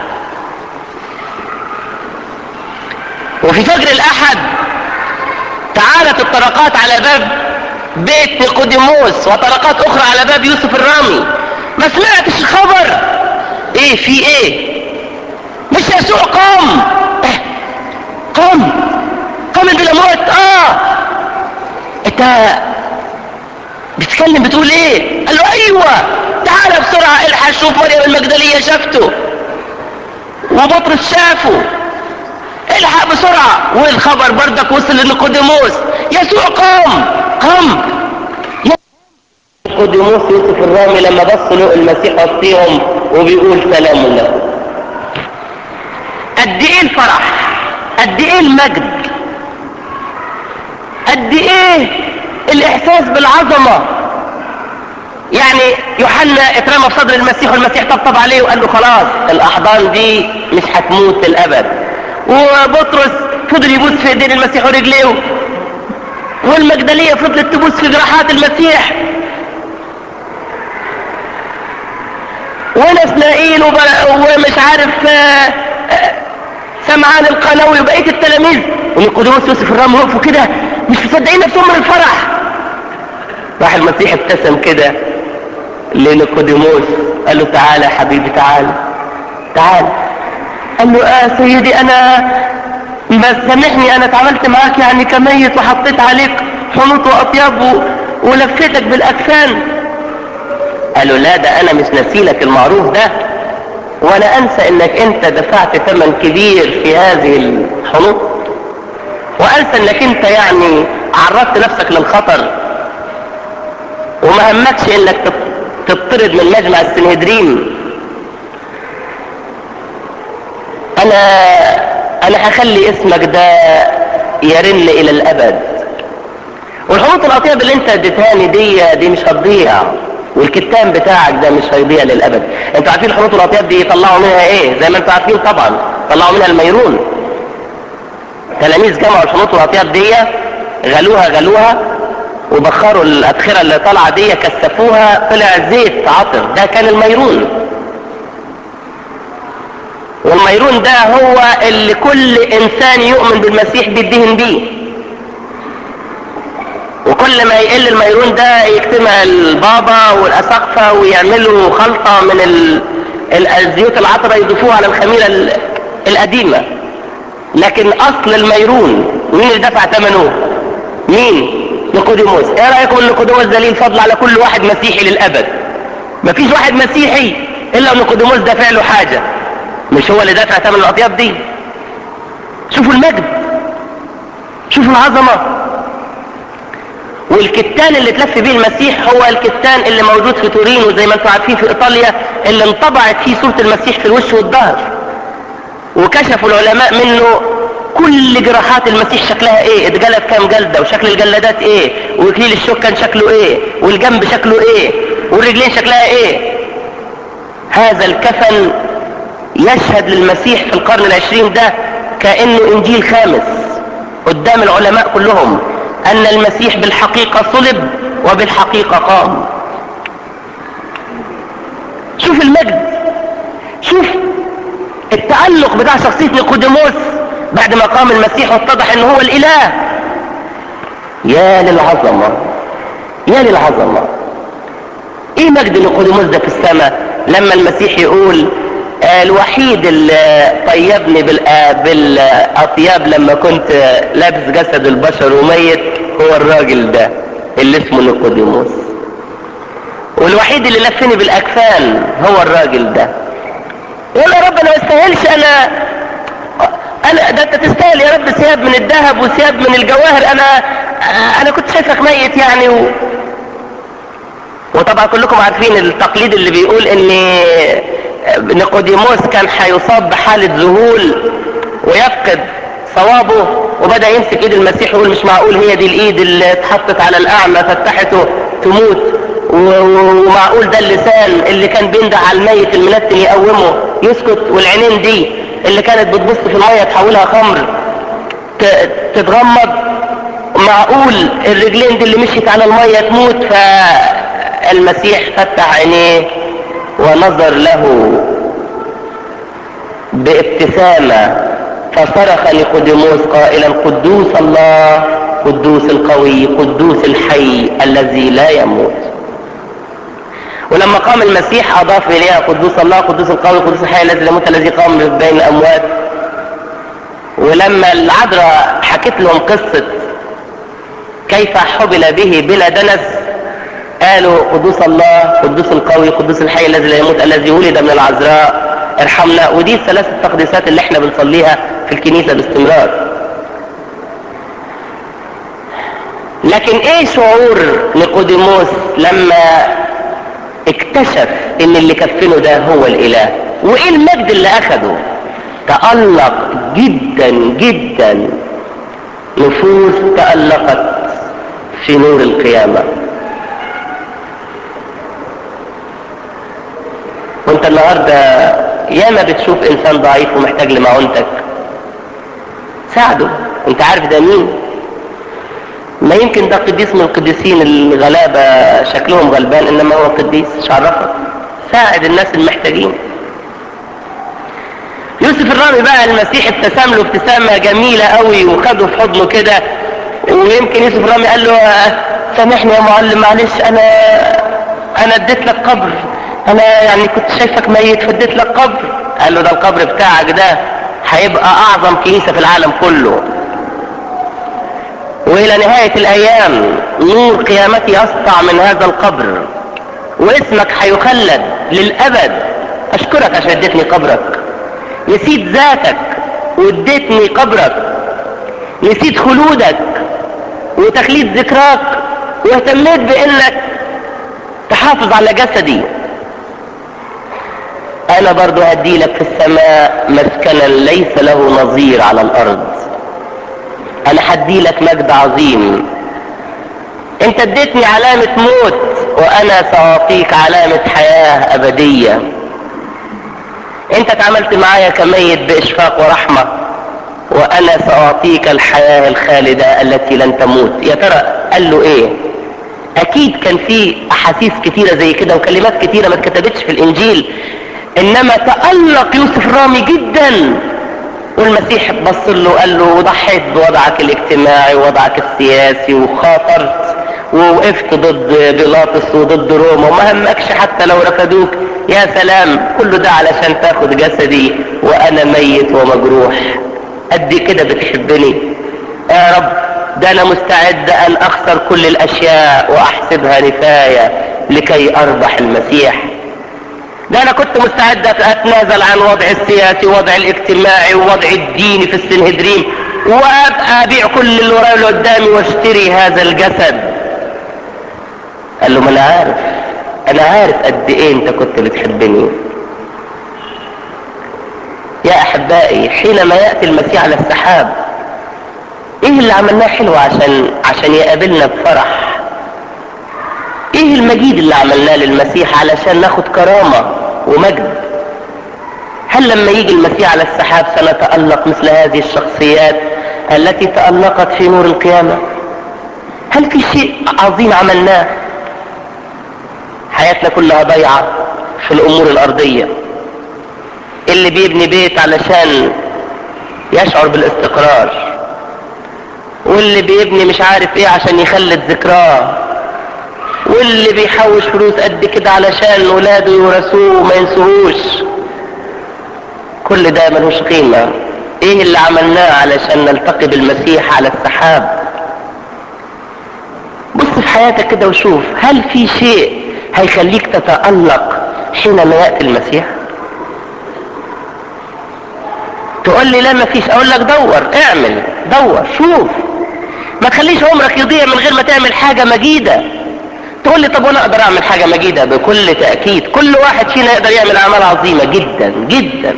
وفي فجر الأحد تعالت الطرقات على باب بيت نيقوديموس وطرقات أخرى على باب يوسف الرامي ما سمعتش الخبر ايه في ايه مش يسوع قام قام قام بلا موت اه انت بتتكلم بتقول ايه قال له ايوه تعالى بسرعة الحق شوف مريم المجدلية شافته وبطرس شافه الحق بسرعة والخبر بردك وصل لنيقوديموس يسوع قام قام نيقوديموس يوسف الرامي لما بص له المسيح وسطيهم وبيقول سلام لكم قد ايه الفرح قد ايه المجد قد ايه الاحساس بالعظمة يعني يوحنا اترمى في صدر المسيح والمسيح طبطب عليه وقال له خلاص الاحضان دي مش هتموت للابد وبطرس فضل يبوس في ايدين المسيح ورجليه والمجدلية فضلت تبوس في جراحات المسيح ونسنائيل ومش عارف آه آه سمعان القناوي وبقيه التلاميذ ونيقوديموس يوسف الرام وقفوا كده مش مصدقين نفسهم من الفرح راح المسيح ابتسم كده لنيقوديموس قال له تعالى يا حبيبي تعالى تعالى قال له اه سيدي انا بس سامحني انا اتعاملت معاك يعني كميت وحطيت عليك حنوط واطياب ولفيتك بالاكفان قال له لا ده انا مش نسيلك المعروف ده ولا انسى انك انت دفعت ثمن كبير في هذه الحنوط وانسى انك انت يعني عرضت نفسك للخطر وما همكش انك تطرد من مجمع السنهدرين انا انا هخلي اسمك ده يرن الى الابد والحنوط الاطيب اللي انت اديتهاني دي دي مش هتضيع والكتان بتاعك ده مش هيضيع للابد انتوا عارفين الحنوط الاطياب دي يطلعوا منها ايه زي ما انتوا عارفين طبعا طلعوا منها الميرون تلاميذ جمعوا الحنوط الاطياب دي غلوها غلوها وبخروا الادخره اللي طالعه دي كثفوها طلع زيت عطر ده كان الميرون والميرون ده هو اللي كل انسان يؤمن بالمسيح بيدهن بيه وكل ما يقل الميرون ده يجتمع البابا والاساقفة ويعملوا خلطة من ال... الزيوت العطرة يضيفوها على الخميرة القديمة لكن اصل الميرون مين اللي دفع ثمنه مين نيقوديموس ايه رايكم ان نيقوديموس ده ليه الفضل على كل واحد مسيحي للابد مفيش واحد مسيحي الا نيقوديموس دافع له حاجه مش هو اللي دافع ثمن الاطياب دي شوفوا المجد شوفوا العظمه والكتان اللي تلف بيه المسيح هو الكتان اللي موجود في تورينو زي ما انتم عارفين في ايطاليا اللي انطبعت فيه صورة المسيح في الوش والظهر وكشفوا العلماء منه كل جراحات المسيح شكلها ايه اتجلد كام جلدة وشكل الجلدات ايه وكليل الشوك كان شكله ايه والجنب شكله ايه والرجلين شكلها ايه هذا الكفن يشهد للمسيح في القرن العشرين ده كأنه انجيل خامس قدام العلماء كلهم ان المسيح بالحقيقة صلب وبالحقيقة قام شوف المجد شوف التعلق بتاع شخصية نيقوديموس بعد ما قام المسيح واتضح ان هو الاله يا للعظمة يا للعظمة ايه مجد نيقوديموس ده في السماء لما المسيح يقول آه الوحيد اللي طيبني بالاطياب لما كنت لابس جسد البشر وميت هو الراجل ده اللي اسمه نيقوديموس والوحيد اللي لفني بالاكفان هو الراجل ده يقول يا رب انا ما استاهلش انا انا ده انت تستاهل يا رب ثياب من الذهب وثياب من الجواهر انا انا كنت شايفك ميت يعني و... وطبعا كلكم عارفين التقليد اللي بيقول ان نيقوديموس كان هيصاب بحالة ذهول ويفقد صوابه وبدأ يمسك ايد المسيح ويقول مش معقول هي دي الايد اللي اتحطت على الاعمى فتحته تموت ومعقول ده اللسان اللي كان بينده على الميت المنتن يقومه يسكت والعينين دي اللي كانت بتبص في المية تحولها خمر تتغمض معقول الرجلين دي اللي مشيت على المية تموت فالمسيح فتح عينيه ونظر له بابتسامة فصرخ نيقوديموس قائلا قدوس الله قدوس القوي قدوس الحي الذي لا يموت ولما قام المسيح اضاف اليها قدوس الله قدوس القوي قدوس الحي الذي لا يموت الذي قام بين الاموات ولما العذراء حكت لهم قصة كيف حبل به بلا دنس قالوا قدوس الله قدوس القوي قدوس الحي الذي لا يموت الذي ولد من العذراء ارحمنا ودي الثلاث التقديسات اللي احنا بنصليها في الكنيسة باستمرار لكن ايه شعور نيقوديموس لما اكتشف ان اللي كفنه ده هو الاله وايه المجد اللي اخده تألق جدا جدا نفوس تألقت في نور القيامة وانت النهاردة ياما بتشوف انسان ضعيف ومحتاج لمعونتك ساعده انت عارف ده مين ما يمكن ده قديس من القديسين الغلابة شكلهم غلبان انما هو قديس مش عرفك ساعد الناس المحتاجين يوسف الرامي بقى المسيح ابتسم له ابتسامة جميلة قوي وخده في حضنه كده ويمكن يوسف الرامي قال له سامحني يا معلم معلش انا انا اديت لك قبر انا يعني كنت شايفك ميت فاديت لك قبر قال له ده القبر بتاعك ده هيبقى اعظم كنيسة في العالم كله والى نهاية الايام نور قيامتي اسطع من هذا القبر واسمك هيخلد للابد اشكرك عشان اديتني قبرك نسيت ذاتك واديتني قبرك نسيت خلودك وتخليد ذكراك واهتميت بانك تحافظ على جسدي انا برضو هدي لك في السماء مسكنا ليس له نظير على الارض انا هدي لك مجد عظيم انت اديتني علامة موت وانا ساعطيك علامة حياة ابدية انت اتعاملت معايا كميت باشفاق ورحمة وانا ساعطيك الحياة الخالدة التي لن تموت يا ترى قال له ايه اكيد كان في احاسيس كتيرة زي كده وكلمات كتيرة ما اتكتبتش في الانجيل انما تألق يوسف الرامي جدا والمسيح بص له وقال له وضحيت بوضعك الاجتماعي ووضعك السياسي وخاطرت ووقفت ضد بيلاطس وضد روما وما همكش حتى لو رفضوك يا سلام كله ده علشان تاخد جسدي وانا ميت ومجروح قد كده بتحبني يا رب ده انا مستعد ان اخسر كل الاشياء واحسبها نفاية لكي اربح المسيح ده انا كنت مستعد اتنازل عن وضعي السياسي ووضعي الاجتماعي ووضعي الديني في السنهدرين وابقى ابيع كل اللي ورايا اللي قدامي واشتري هذا الجسد قال له ما انا عارف انا عارف قد ايه انت كنت بتحبني يا احبائي حينما ياتي المسيح على السحاب ايه اللي عملناه حلو عشان عشان يقابلنا بفرح ايه المجيد اللي عملناه للمسيح علشان ناخد كرامة ومجد هل لما يجي المسيح على السحاب سنتألق مثل هذه الشخصيات التي تألقت في نور القيامة هل في شيء عظيم عملناه حياتنا كلها ضيعة في الامور الارضية اللي بيبني بيت علشان يشعر بالاستقرار واللي بيبني مش عارف ايه عشان يخلد ذكراه واللي بيحوش فلوس قد كده علشان ولاده يورثوه وما ينسوهوش كل ده ملوش قيمة ايه اللي عملناه علشان نلتقي بالمسيح على السحاب بص في حياتك كده وشوف هل في شيء هيخليك تتألق حينما يأتي المسيح تقول لي لا مفيش اقول لك دور اعمل دور شوف ما تخليش عمرك يضيع من غير ما تعمل حاجة مجيدة تقول لي طب وانا اقدر اعمل حاجة مجيدة بكل تأكيد كل واحد فينا يقدر يعمل اعمال عظيمة جدا جدا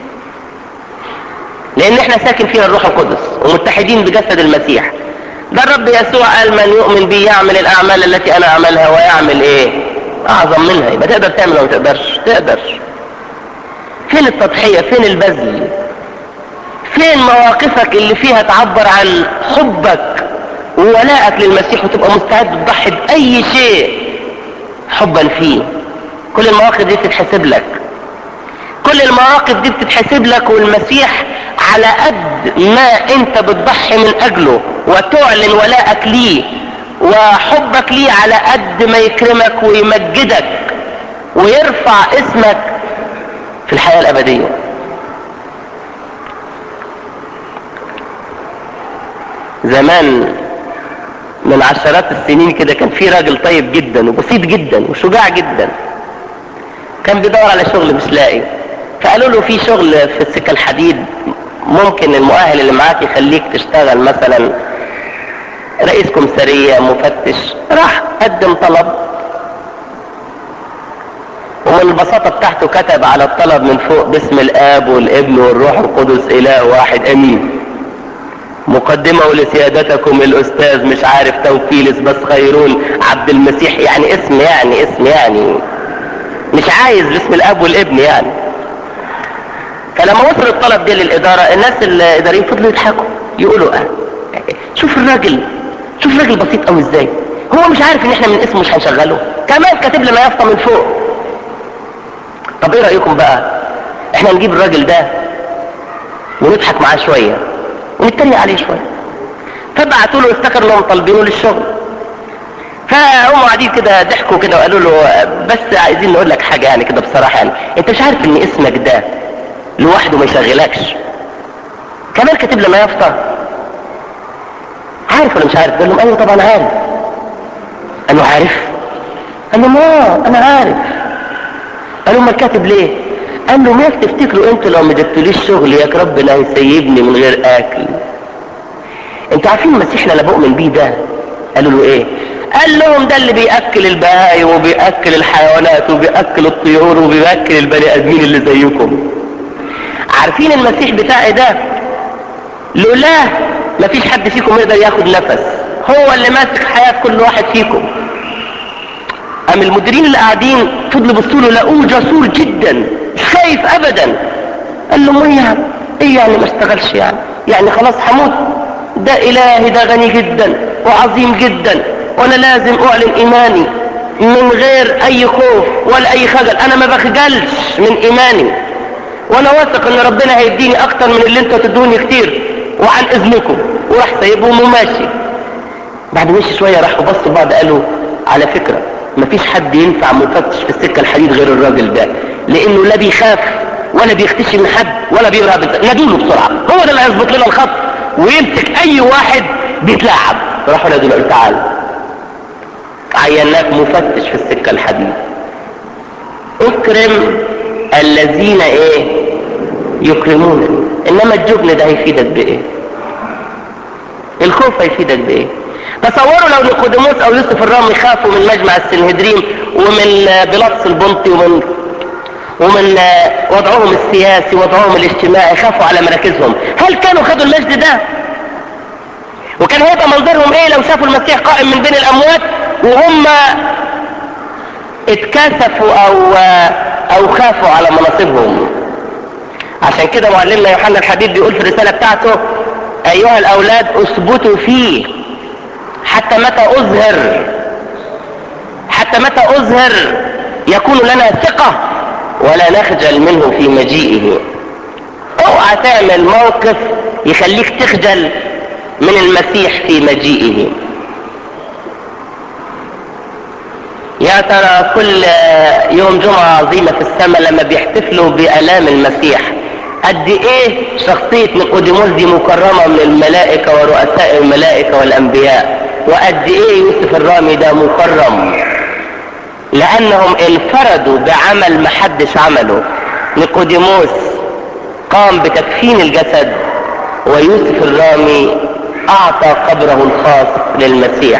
لان احنا ساكن فينا الروح القدس ومتحدين بجسد المسيح ده الرب يسوع قال من يؤمن بي يعمل الاعمال التي انا اعملها ويعمل ايه اعظم منها يبقى تقدر تعمل ولا ما تقدرش تقدر فين التضحية فين البذل فين مواقفك اللي فيها تعبر عن حبك وولائك للمسيح وتبقى مستعد تضحي بأي شيء حبا فيه كل المواقف دي بتتحسب لك كل المواقف دي بتتحسب لك والمسيح على قد ما انت بتضحي من اجله وتعلن ولائك ليه وحبك ليه على قد ما يكرمك ويمجدك ويرفع اسمك في الحياة الابدية زمان من عشرات السنين كده كان في راجل طيب جدا وبسيط جدا وشجاع جدا كان بيدور على شغل مش لاقي فقالوا له في شغل في السكة الحديد ممكن المؤهل اللي معاك يخليك تشتغل مثلا رئيس كمسارية مفتش راح قدم طلب ومن البساطة بتاعته كتب على الطلب من فوق باسم الاب والابن والروح القدس اله واحد امين مقدمة لسيادتكم الاستاذ مش عارف توفيلس بس خيرون عبد المسيح يعني اسم يعني اسم يعني مش عايز باسم الاب والابن يعني فلما وصل الطلب ده للادارة الناس الاداريين فضلوا يضحكوا يقولوا اه شوف الراجل شوف الراجل بسيط قوي ازاي هو مش عارف ان احنا من اسمه مش هنشغله كمان كاتب لنا يافطه من فوق طب ايه رايكم بقى احنا نجيب الراجل ده ونضحك معاه شويه ونتريق عليه شويه فبعتوا له افتكر انهم طالبينه للشغل فهم قاعدين كده ضحكوا كده وقالوا له بس عايزين نقول لك حاجه يعني كده بصراحه يعني انت مش عارف ان اسمك ده لوحده ما يشغلكش كمان كاتب لنا يافطه عارف ولا مش عارف قال لهم ايوه طبعا عارف قال له عارف قال له ما انا عارف قال له ما كاتب ليه قال له ما تفتكروا انتوا لو ما جبتوليش شغل ياك ربنا هيسيبني من غير اكل انتوا عارفين مسيحنا اللي بؤمن بيه ده قالوا له ايه قال لهم ده اللي بياكل البهايم وبياكل الحيوانات وبياكل الطيور وبياكل البني ادمين اللي زيكم عارفين المسيح بتاعي ده لولاه مفيش حد فيكم يقدر ياخد نفس هو اللي ماسك حياة كل واحد فيكم أم المديرين اللي قاعدين فضلوا يبصوا له لقوه جسور جدا مش خايف أبدا قال لهم ايه يعني ايه يعني ما اشتغلش يعني يعني خلاص هموت ده إلهي ده غني جدا وعظيم جدا وأنا لازم أعلن إيماني من غير أي خوف ولا أي خجل أنا ما بخجلش من إيماني وأنا واثق إن ربنا هيديني أكتر من اللي أنتوا تدوني كتير وعن اذنكم وراح سايبهم وماشي بعد مشي شويه راحوا بصوا بعض قالوا على فكره مفيش حد ينفع مفتش في السكه الحديد غير الراجل ده لانه لا بيخاف ولا بيختشي من حد ولا بيهرب نادوا له بسرعه هو ده اللي هيظبط لنا الخط ويمسك اي واحد بيتلاعب راحوا نادوا له تعال عيناك مفتش في السكه الحديد اكرم الذين ايه يكرمونك انما الجبن ده هيفيدك بايه الخوف هيفيدك بايه تصوروا لو نيقوديموس او يوسف الرامي خافوا من مجمع السنهدرين ومن بيلاطس البنطي ومن ومن وضعهم السياسي وضعهم الاجتماعي خافوا على مراكزهم هل كانوا خدوا المجد ده وكان هيبقى منظرهم ايه لو شافوا المسيح قائم من بين الاموات وهم اتكاسفوا او او خافوا على مناصبهم عشان كده معلمنا يوحنا الحبيب بيقول في الرسالة بتاعته ايها الاولاد اثبتوا فيه حتى متى اظهر حتى متى اظهر يكون لنا ثقة ولا نخجل منه في مجيئه اوعى تعمل موقف يخليك تخجل من المسيح في مجيئه يا ترى كل يوم جمعة عظيمة في السماء لما بيحتفلوا بآلام المسيح قد ايه شخصية نيقوديموس دي مكرمة من الملائكة ورؤساء الملائكة والانبياء وقد ايه يوسف الرامي ده مكرم لانهم انفردوا بعمل محدش عمله نيقوديموس قام بتكفين الجسد ويوسف الرامي اعطى قبره الخاص للمسيح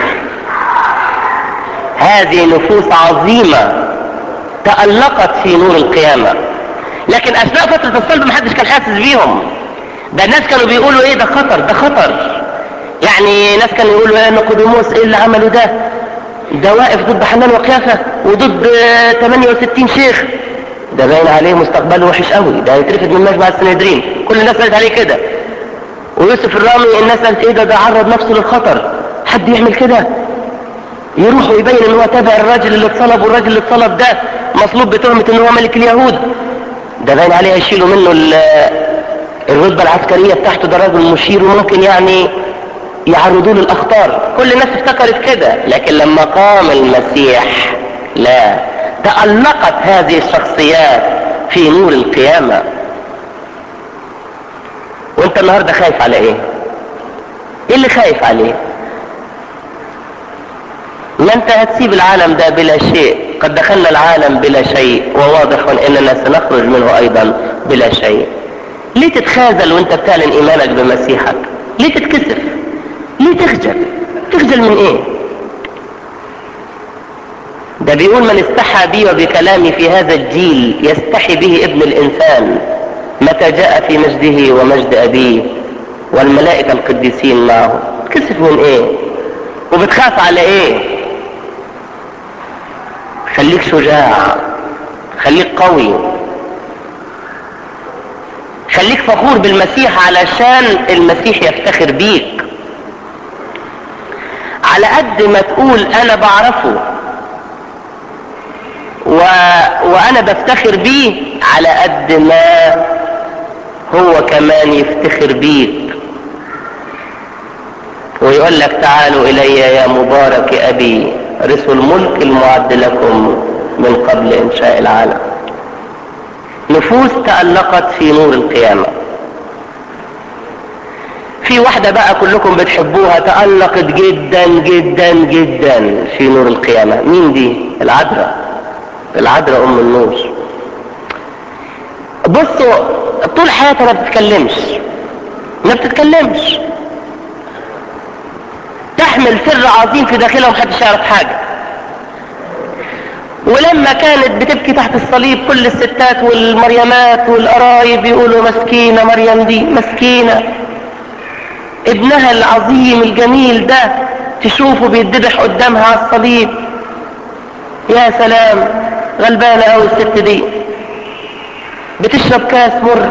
هذه نفوس عظيمة تألقت في نور القيامة لكن اثناء فترة الصلب محدش كان حاسس بيهم ده الناس كانوا بيقولوا ايه ده خطر ده خطر يعني ناس كانوا يقولوا ايه نيقوديموس ايه اللي عمله ده ده واقف ضد حنان وقيافة وضد 68 شيخ ده باين عليه مستقبله وحش قوي ده هيترفد من مجمع السنهدرين كل الناس قالت عليه كده ويوسف الرامي الناس قالت ايه ده ده عرض نفسه للخطر حد يعمل كده يروح ويبين ان هو تابع الراجل اللي اتصلب والراجل اللي اتصلب ده مصلوب بتهمة ان هو ملك اليهود ده باين عليه هيشيلوا منه الرتبة العسكرية بتاعته ده راجل مشير وممكن يعني يعرضوه للاخطار كل الناس افتكرت كده لكن لما قام المسيح لا تألقت هذه الشخصيات في نور القيامة وانت النهاردة خايف على ايه ايه اللي خايف عليه ما انت هتسيب العالم ده بلا شيء قد دخلنا العالم بلا شيء وواضح اننا سنخرج منه ايضا بلا شيء ليه تتخاذل وانت بتعلن ايمانك بمسيحك ليه تتكسف ليه تخجل تخجل من ايه ده بيقول من استحى بي وبكلامي في هذا الجيل يستحي به ابن الانسان متى جاء في مجده ومجد ابيه والملائكة القديسين معه تكسف من ايه وبتخاف على ايه خليك شجاع خليك قوي خليك فخور بالمسيح علشان المسيح يفتخر بيك على قد ما تقول انا بعرفه و... وانا بفتخر بيه على قد ما هو كمان يفتخر بيك ويقول لك تعالوا الي يا مبارك ابي رثوا الملك المعد لكم من قبل انشاء العالم نفوس تألقت في نور القيامة في واحدة بقى كلكم بتحبوها تألقت جدا جدا جدا في نور القيامة مين دي العذراء العذراء ام النور بصوا طول حياتها ما بتتكلمش ما بتتكلمش تحمل سر عظيم في داخلها ومحدش يعرف حاجة ولما كانت بتبكي تحت الصليب كل الستات والمريمات والقرايب يقولوا مسكينة مريم دي مسكينة ابنها العظيم الجميل ده تشوفه بيتذبح قدامها على الصليب يا سلام غلبانة قوي الست دي بتشرب كاس مر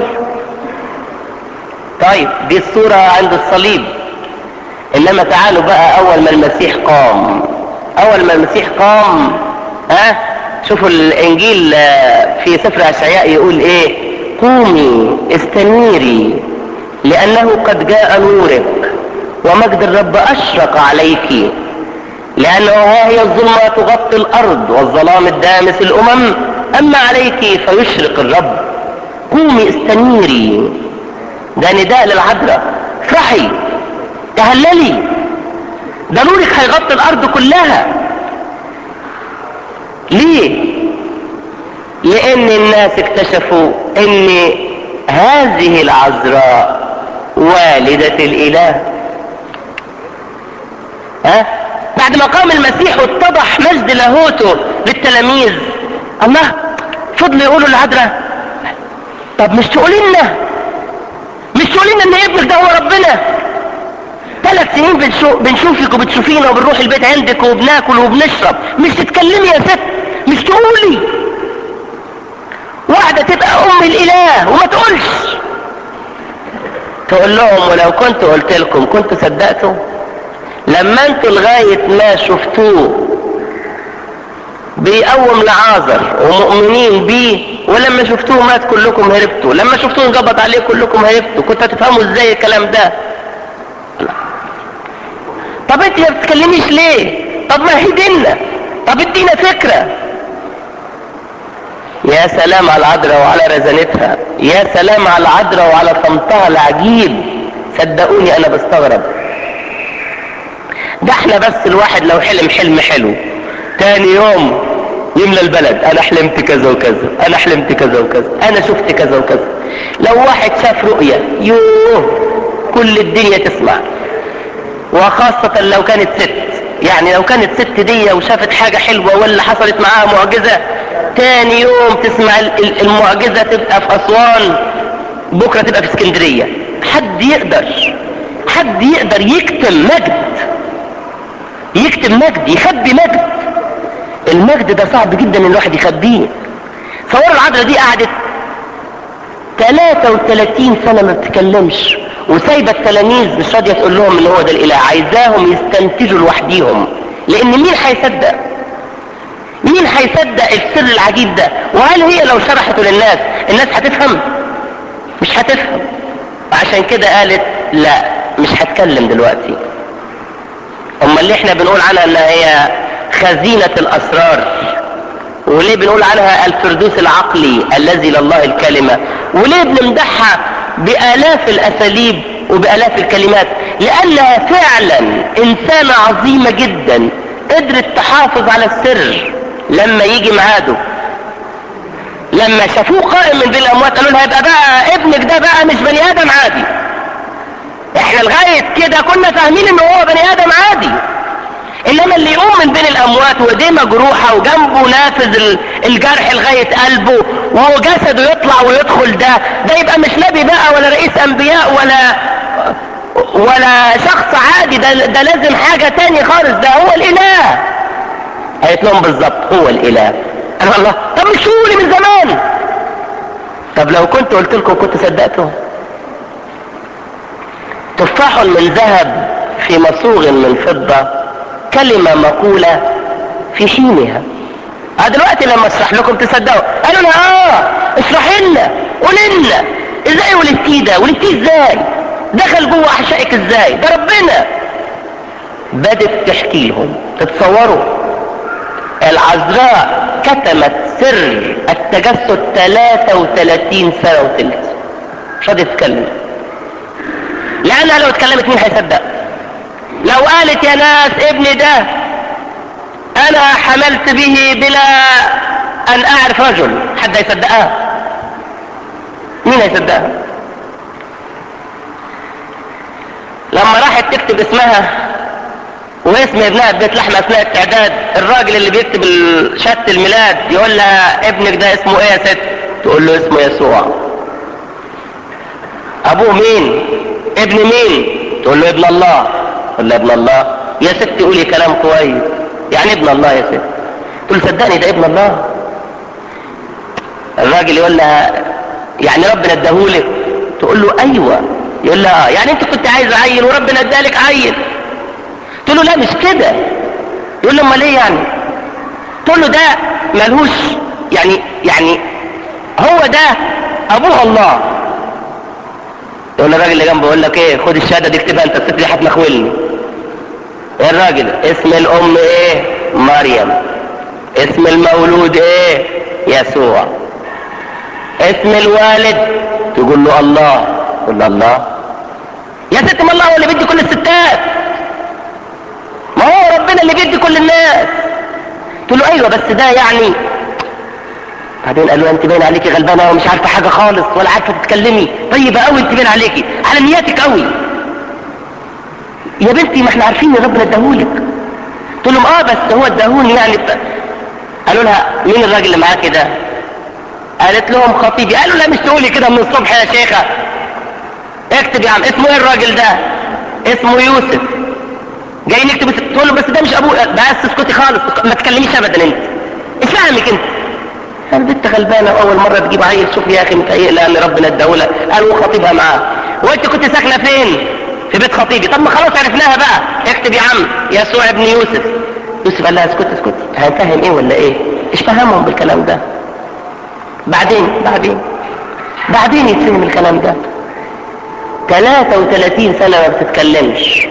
طيب دي الصورة عند الصليب انما تعالوا بقى اول ما المسيح قام اول ما المسيح قام ها شوفوا الانجيل في سفر اشعياء يقول ايه قومي استنيري لانه قد جاء نورك ومجد الرب اشرق عليك لانه ها هي الظلمة تغطي الارض والظلام الدامس الامم اما عليك فيشرق الرب قومي استنيري ده نداء للعذراء افرحي تهللي ده نورك هيغطي الارض كلها ليه لان الناس اكتشفوا ان هذه العذراء والدة الاله ها بعد ما قام المسيح واتضح مجد لاهوته للتلاميذ الله فضلوا يقولوا للعذراء طب مش تقولي لنا مش تقولي لنا ان ابنك ده هو ربنا ثلاث سنين بنشو... بنشوفك وبتشوفينا وبنروح البيت عندك وبناكل وبنشرب مش تتكلمي يا ست مش تقولي واحدة تبقى ام الاله وما تقولش تقول لهم ولو كنت قلت لكم كنت صدقتوا لما انتوا لغاية ما شفتوه بيقوم لعازر ومؤمنين بيه ولما شفتوه مات كلكم هربتوا لما شفتوه انقبض عليه كلكم هربتوا كنت هتفهموا ازاي الكلام ده طب انت ما بتتكلميش ليه طب ما هدينا طب ادينا فكرة يا سلام على العذراء وعلى رزانتها يا سلام على العذراء وعلى صمتها العجيب صدقوني انا بستغرب ده احنا بس الواحد لو حلم حلم حلو تاني يوم يملى البلد انا حلمت كذا وكذا انا حلمت كذا وكذا انا شفت كذا وكذا لو واحد شاف رؤية يوه كل الدنيا تسمع وخاصة لو كانت ست يعني لو كانت ست دي وشافت حاجة حلوة ولا حصلت معاها معجزة تاني يوم تسمع المعجزة تبقى في أسوان بكرة تبقى في اسكندرية حد يقدر حد يقدر يكتم مجد يكتم مجد يخبي مجد المجد ده صعب جدا ان الواحد يخبيه صور العذراء دي قعدت 33 سنة ما بتتكلمش وسايبة التلاميذ مش راضية تقول لهم ان هو ده الاله عايزاهم يستنتجوا لوحديهم لان مين هيصدق مين هيصدق السر العجيب ده وهل هي لو شرحته للناس الناس هتفهم مش هتفهم عشان كده قالت لا مش هتكلم دلوقتي اما اللي احنا بنقول عنها انها هي خزينة الاسرار وليه بنقول عنها الفردوس العقلي الذي لله الكلمة وليه بنمدحها بآلاف الأساليب وبآلاف الكلمات لأنها فعلا إنسانة عظيمة جدا قدرت تحافظ على السر لما يجي ميعاده لما شافوه قائم من بين الأموات قالوا لها يبقى بقى ابنك ده بقى مش بني آدم عادي احنا لغاية كده كنا فاهمين ان هو بني آدم عادي انما اللي يقوم من بين الاموات وايديه مجروحة وجنبه نافذ الجرح لغاية قلبه وجسده يطلع ويدخل ده ده يبقى مش نبي بقى ولا رئيس انبياء ولا ولا شخص عادي ده, ده لازم حاجة تاني خالص ده هو الاله قالت لهم بالظبط هو الاله انا الله طب مش لي من زمان طب لو كنت قلت لكم كنت صدقتهم تفاح من ذهب في مصوغ من فضة كلمة مقولة في حينها اه دلوقتي لما اشرح لكم تصدقوا قالوا لنا اه اشرح لنا قول لنا ازاي ولدتيه ده ولدتيه ازاي دخل جوه احشائك ازاي ده ربنا بدت تحكي لهم تتصوروا العذراء كتمت سر التجسد 33 سنة وثلث مش راضية تتكلم لانها لو اتكلمت مين هيصدق لو قالت يا ناس ابني ده انا حملت به بلا ان اعرف رجل حد هيصدقها مين هيصدقها لما راحت تكتب اسمها واسم ابنها في بيت لحمة اثناء التعداد الراجل اللي بيكتب شهادة الميلاد يقول لها ابنك ده اسمه ايه يا ست تقول له اسمه يسوع ابوه مين ابن مين تقول له ابن الله تقول له ابن الله يا ست قولي كلام كويس يعني ابن الله يا ست تقول صدقني ده ابن الله الراجل يقول لها يعني ربنا اداهولك تقول له ايوه يقول لها اه يعني انت كنت عايز عيل وربنا ادالك عيل تقول له لا مش كده يقول له امال ايه يعني تقول له ده ملهوش يعني يعني هو ده ابوه الله يقول الراجل اللي جنبه يقول لك ايه خد الشهاده دي اكتبها انت الست دي هتنخولني ايه الراجل اسم الام ايه مريم اسم المولود ايه يسوع اسم الوالد تقول له الله تقول له الله يا ست ما الله هو اللي بيدي كل الستات ما هو ربنا اللي بيدي كل الناس تقول له ايوه بس ده يعني بعدين قال له انت باين عليكي غلبانه ومش عارفه حاجه خالص ولا عارفه تتكلمي طيبه قوي انت باين عليكي على نياتك قوي يا بنتي ما احنا عارفين ان ربنا اداهولك تقول لهم اه بس هو اداهوني يعني ب... قالوا لها مين الراجل اللي معاكي ده قالت لهم خطيبي قالوا لا مش تقولي كده من الصبح يا شيخه اكتب يا عم اسمه ايه الراجل ده اسمه يوسف جاي نكتب تقول له بس ده مش ابوه بس اسكتي خالص ما تكلميش ابدا انت ايش فاهمك انت البنت غلبانه اول مره تجيب عيل شوف يا اخي متهيئ ان ربنا اداهولها قال وخطيبها معاه وانت كنت ساكنه فين في بيت خطيبي طب ما خلاص عرفناها بقى اكتب يا عم يسوع ابن يوسف يوسف قال لها اسكت اسكت هنفهم ايه ولا ايه ايش فهمهم بالكلام ده بعدين بعدين بعدين يتفهم الكلام ده 33 سنة ما بتتكلمش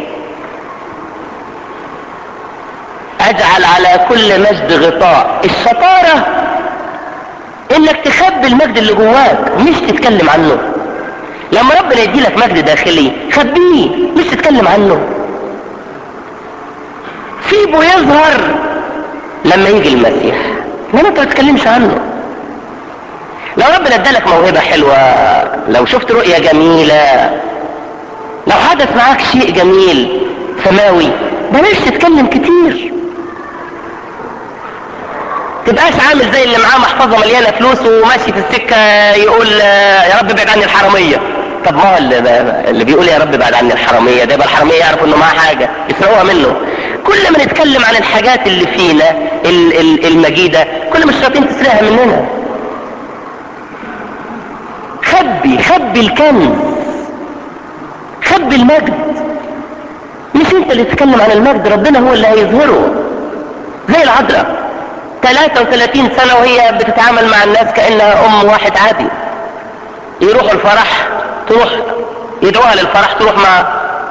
اجعل على كل مجد غطاء الشطارة انك تخبي المجد اللي جواك مش تتكلم عنه لما ربنا يدي لك مجد داخلي خبيه مش تتكلم عنه سيبه يظهر لما يجي المسيح انما انت ما تتكلمش عنه لو ربنا ادالك موهبة حلوة لو شفت رؤية جميلة لو حدث معاك شيء جميل سماوي بلاش تتكلم كتير تبقاش عامل زي اللي معاه محفظة مليانة فلوس وماشي في السكة يقول يا رب ابعد عني الحرامية طب ما هو اللي بيقول يا رب ابعد عني الحرامية ده يبقى الحرامية يعرف انه معاه حاجة يسرقوها منه كل ما نتكلم عن الحاجات اللي فينا المجيدة كل ما الشياطين تسرقها مننا خبي خبي الكنز خبي المجد مش انت اللي تتكلم عن المجد ربنا هو اللي هيظهره زي العذراء 33 سنة وهي بتتعامل مع الناس كأنها أم واحد عادي يروحوا الفرح تروح يدعوها للفرح تروح مع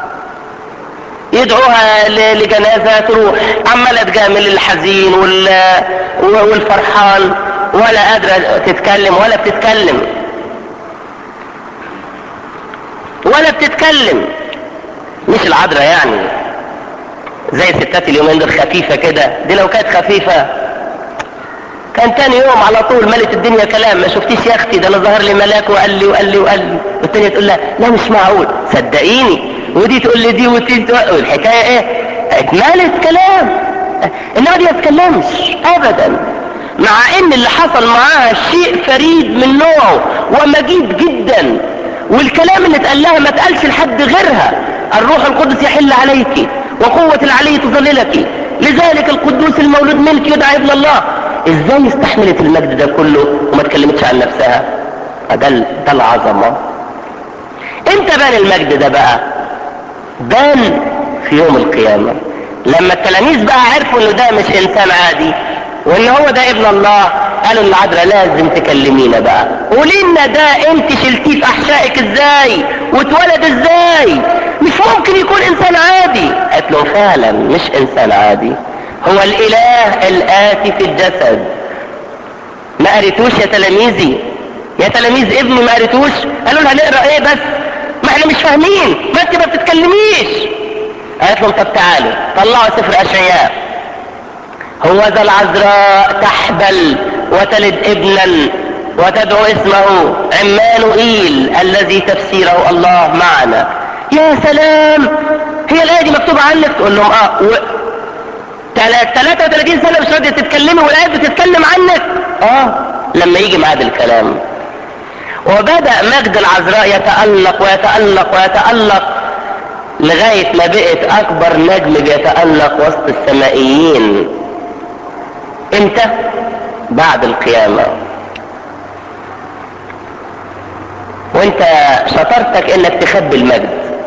يدعوها لجنازة تروح عمالة تجامل الحزين والفرحان ولا قادرة تتكلم ولا بتتكلم ولا بتتكلم مش العذراء يعني زي ستات اليومين دول خفيفة كده دي لو كانت خفيفة كان تاني يوم على طول ملت الدنيا كلام ما شفتيش يا اختي ده انا ظهر لي ملاك وقال لي وقال لي وقال لي والتانية تقول لها لا مش معقول صدقيني ودي تقول لي دي ودي تقول والحكاية ايه اتملت كلام انما دي ما تتكلمش ابدا مع ان اللي حصل معاها شيء فريد من نوعه ومجيد جدا والكلام اللي اتقال لها ما اتقالش لحد غيرها الروح القدس يحل عليك وقوة العلي تظللك لذلك القدوس المولود منك يدعى ابن الله ازاي استحملت المجد ده كله وما تكلمتش عن نفسها ده ده العظمة امتى بان المجد ده بقى بان في يوم القيامة لما التلاميذ بقى عرفوا ان ده مش انسان عادي وان هو ده ابن الله قالوا للعذراء لازم تكلمينا بقى قولي لنا ده انت شلتيه في احشائك ازاي واتولد ازاي مش ممكن يكون انسان عادي قالت له فعلا مش انسان عادي هو الاله الاتي في الجسد ما قريتوش يا تلاميذي يا تلاميذ ابني ما قريتوش قالوا لها نقرا ايه بس ما احنا مش فاهمين ما انت ما بتتكلميش قالت لهم طب تعالوا طلعوا سفر اشعياء هو ذا العذراء تحبل وتلد ابنا وتدعو اسمه عمانوئيل الذي تفسيره الله معنا يا سلام هي الايه دي مكتوبه عنك تقول لهم اه و... 33 سنه مش راضيه تتكلمي والايه بتتكلم عنك اه لما يجي ميعاد الكلام وبدا مجد العذراء يتالق ويتالق ويتالق لغايه ما بقت اكبر نجم بيتالق وسط السمائيين امتى بعد القيامه وانت شطارتك انك تخبي المجد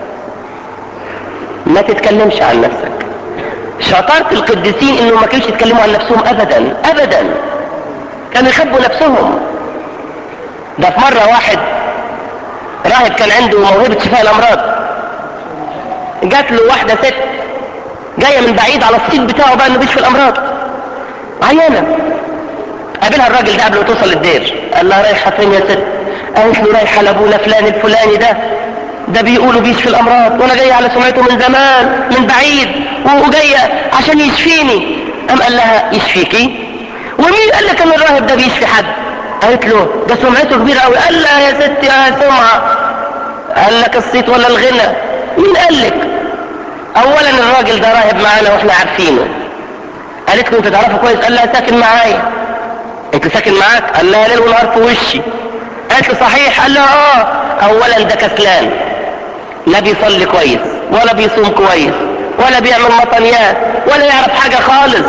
ما تتكلمش عن نفسك شطارة القديسين انه ما كانوش يتكلموا عن نفسهم ابدا ابدا كانوا يخبوا نفسهم ده في مرة واحد راهب كان عنده موهبة شفاء الامراض جات له واحدة ست جاية من بعيد على الصيت بتاعه بقى انه بيشفي الامراض عيانة قابلها الراجل ده قبل ما توصل للدير قال لها رايحة فين يا ست قالت له رايحة لابونا فلان الفلاني ده ده بيقولوا بيشفي الامراض وانا جاي على سمعته من زمان من بعيد وجاية عشان يشفيني قام قال لها يشفيكي ومين قال لك ان الراهب ده بيشفي حد قالت له ده سمعته كبيرة قوي قال لها يا ست يا سمعة قال لك الصيت ولا الغنى مين قال لك اولا الراجل ده راهب معانا واحنا عارفينه قالت له انت تعرفه كويس قال لها ساكن معايا انت ساكن معاك قال لها ليل ونهار في وشي قالت له صحيح قال لها اه اولا ده كسلان لا بيصلي كويس ولا بيصوم كويس ولا بيعمل مطنيات ولا يعرف حاجة خالص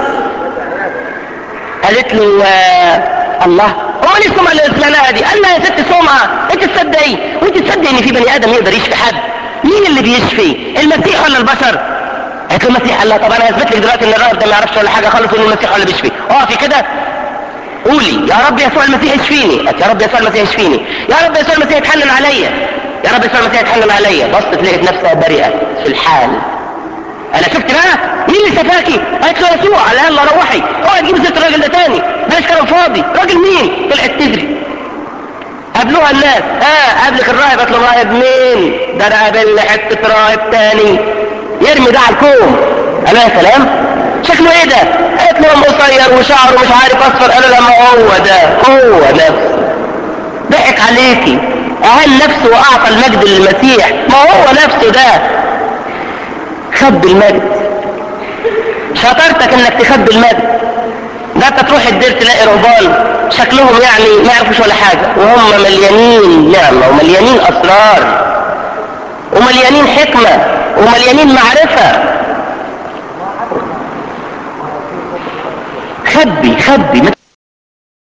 قالت له آه الله هو ليه السمعة الإسلامية دي قال لها يا ست سمعة انت تصدقي وانت تصدقي ان في بني ادم يقدر يشفي حد مين اللي بيشفي المسيح ولا البشر قالت له المسيح قال لها طب انا هثبت لك دلوقتي ان الراجل ده ما يعرفش ولا حاجه خالص وان المسيح هو اللي بيشفي اقفي كده قولي يا رب يسوع المسيح اشفيني قالت يا رب يسوع المسيح اشفيني يا رب يسوع المسيح يتحنن عليا يا رب يسوع المسيح يتحنن عليا بصت لقيت نفسها بريئه في الحال انا شفت بقى مين اللي شفاكي قالت له يسوع قال يلا روحي اوعي تجيب سيره الراجل ده تاني بلاش كلام فاضي راجل مين طلعت تجري قابلوها الناس ها قابلك الراهب قالت له راهب مين ده انا قابلني حته راهب تاني يرمي ده على الكوم قال له يا سلام شكله ايه ده قالت له قصير وشعره مش عارف اصفر قال له ما هو ده هو نفسه ضحك عليكي اهل نفسه واعطى المجد للمسيح ما هو نفسه ده خبي المجد شطارتك انك تخبي المجد ده انت تروح الدير تلاقي رهبان شكلهم يعني ما يعرفوش ولا حاجة وهم مليانين نعمة ومليانين اسرار ومليانين حكمة ومليانين معرفة خبي خبي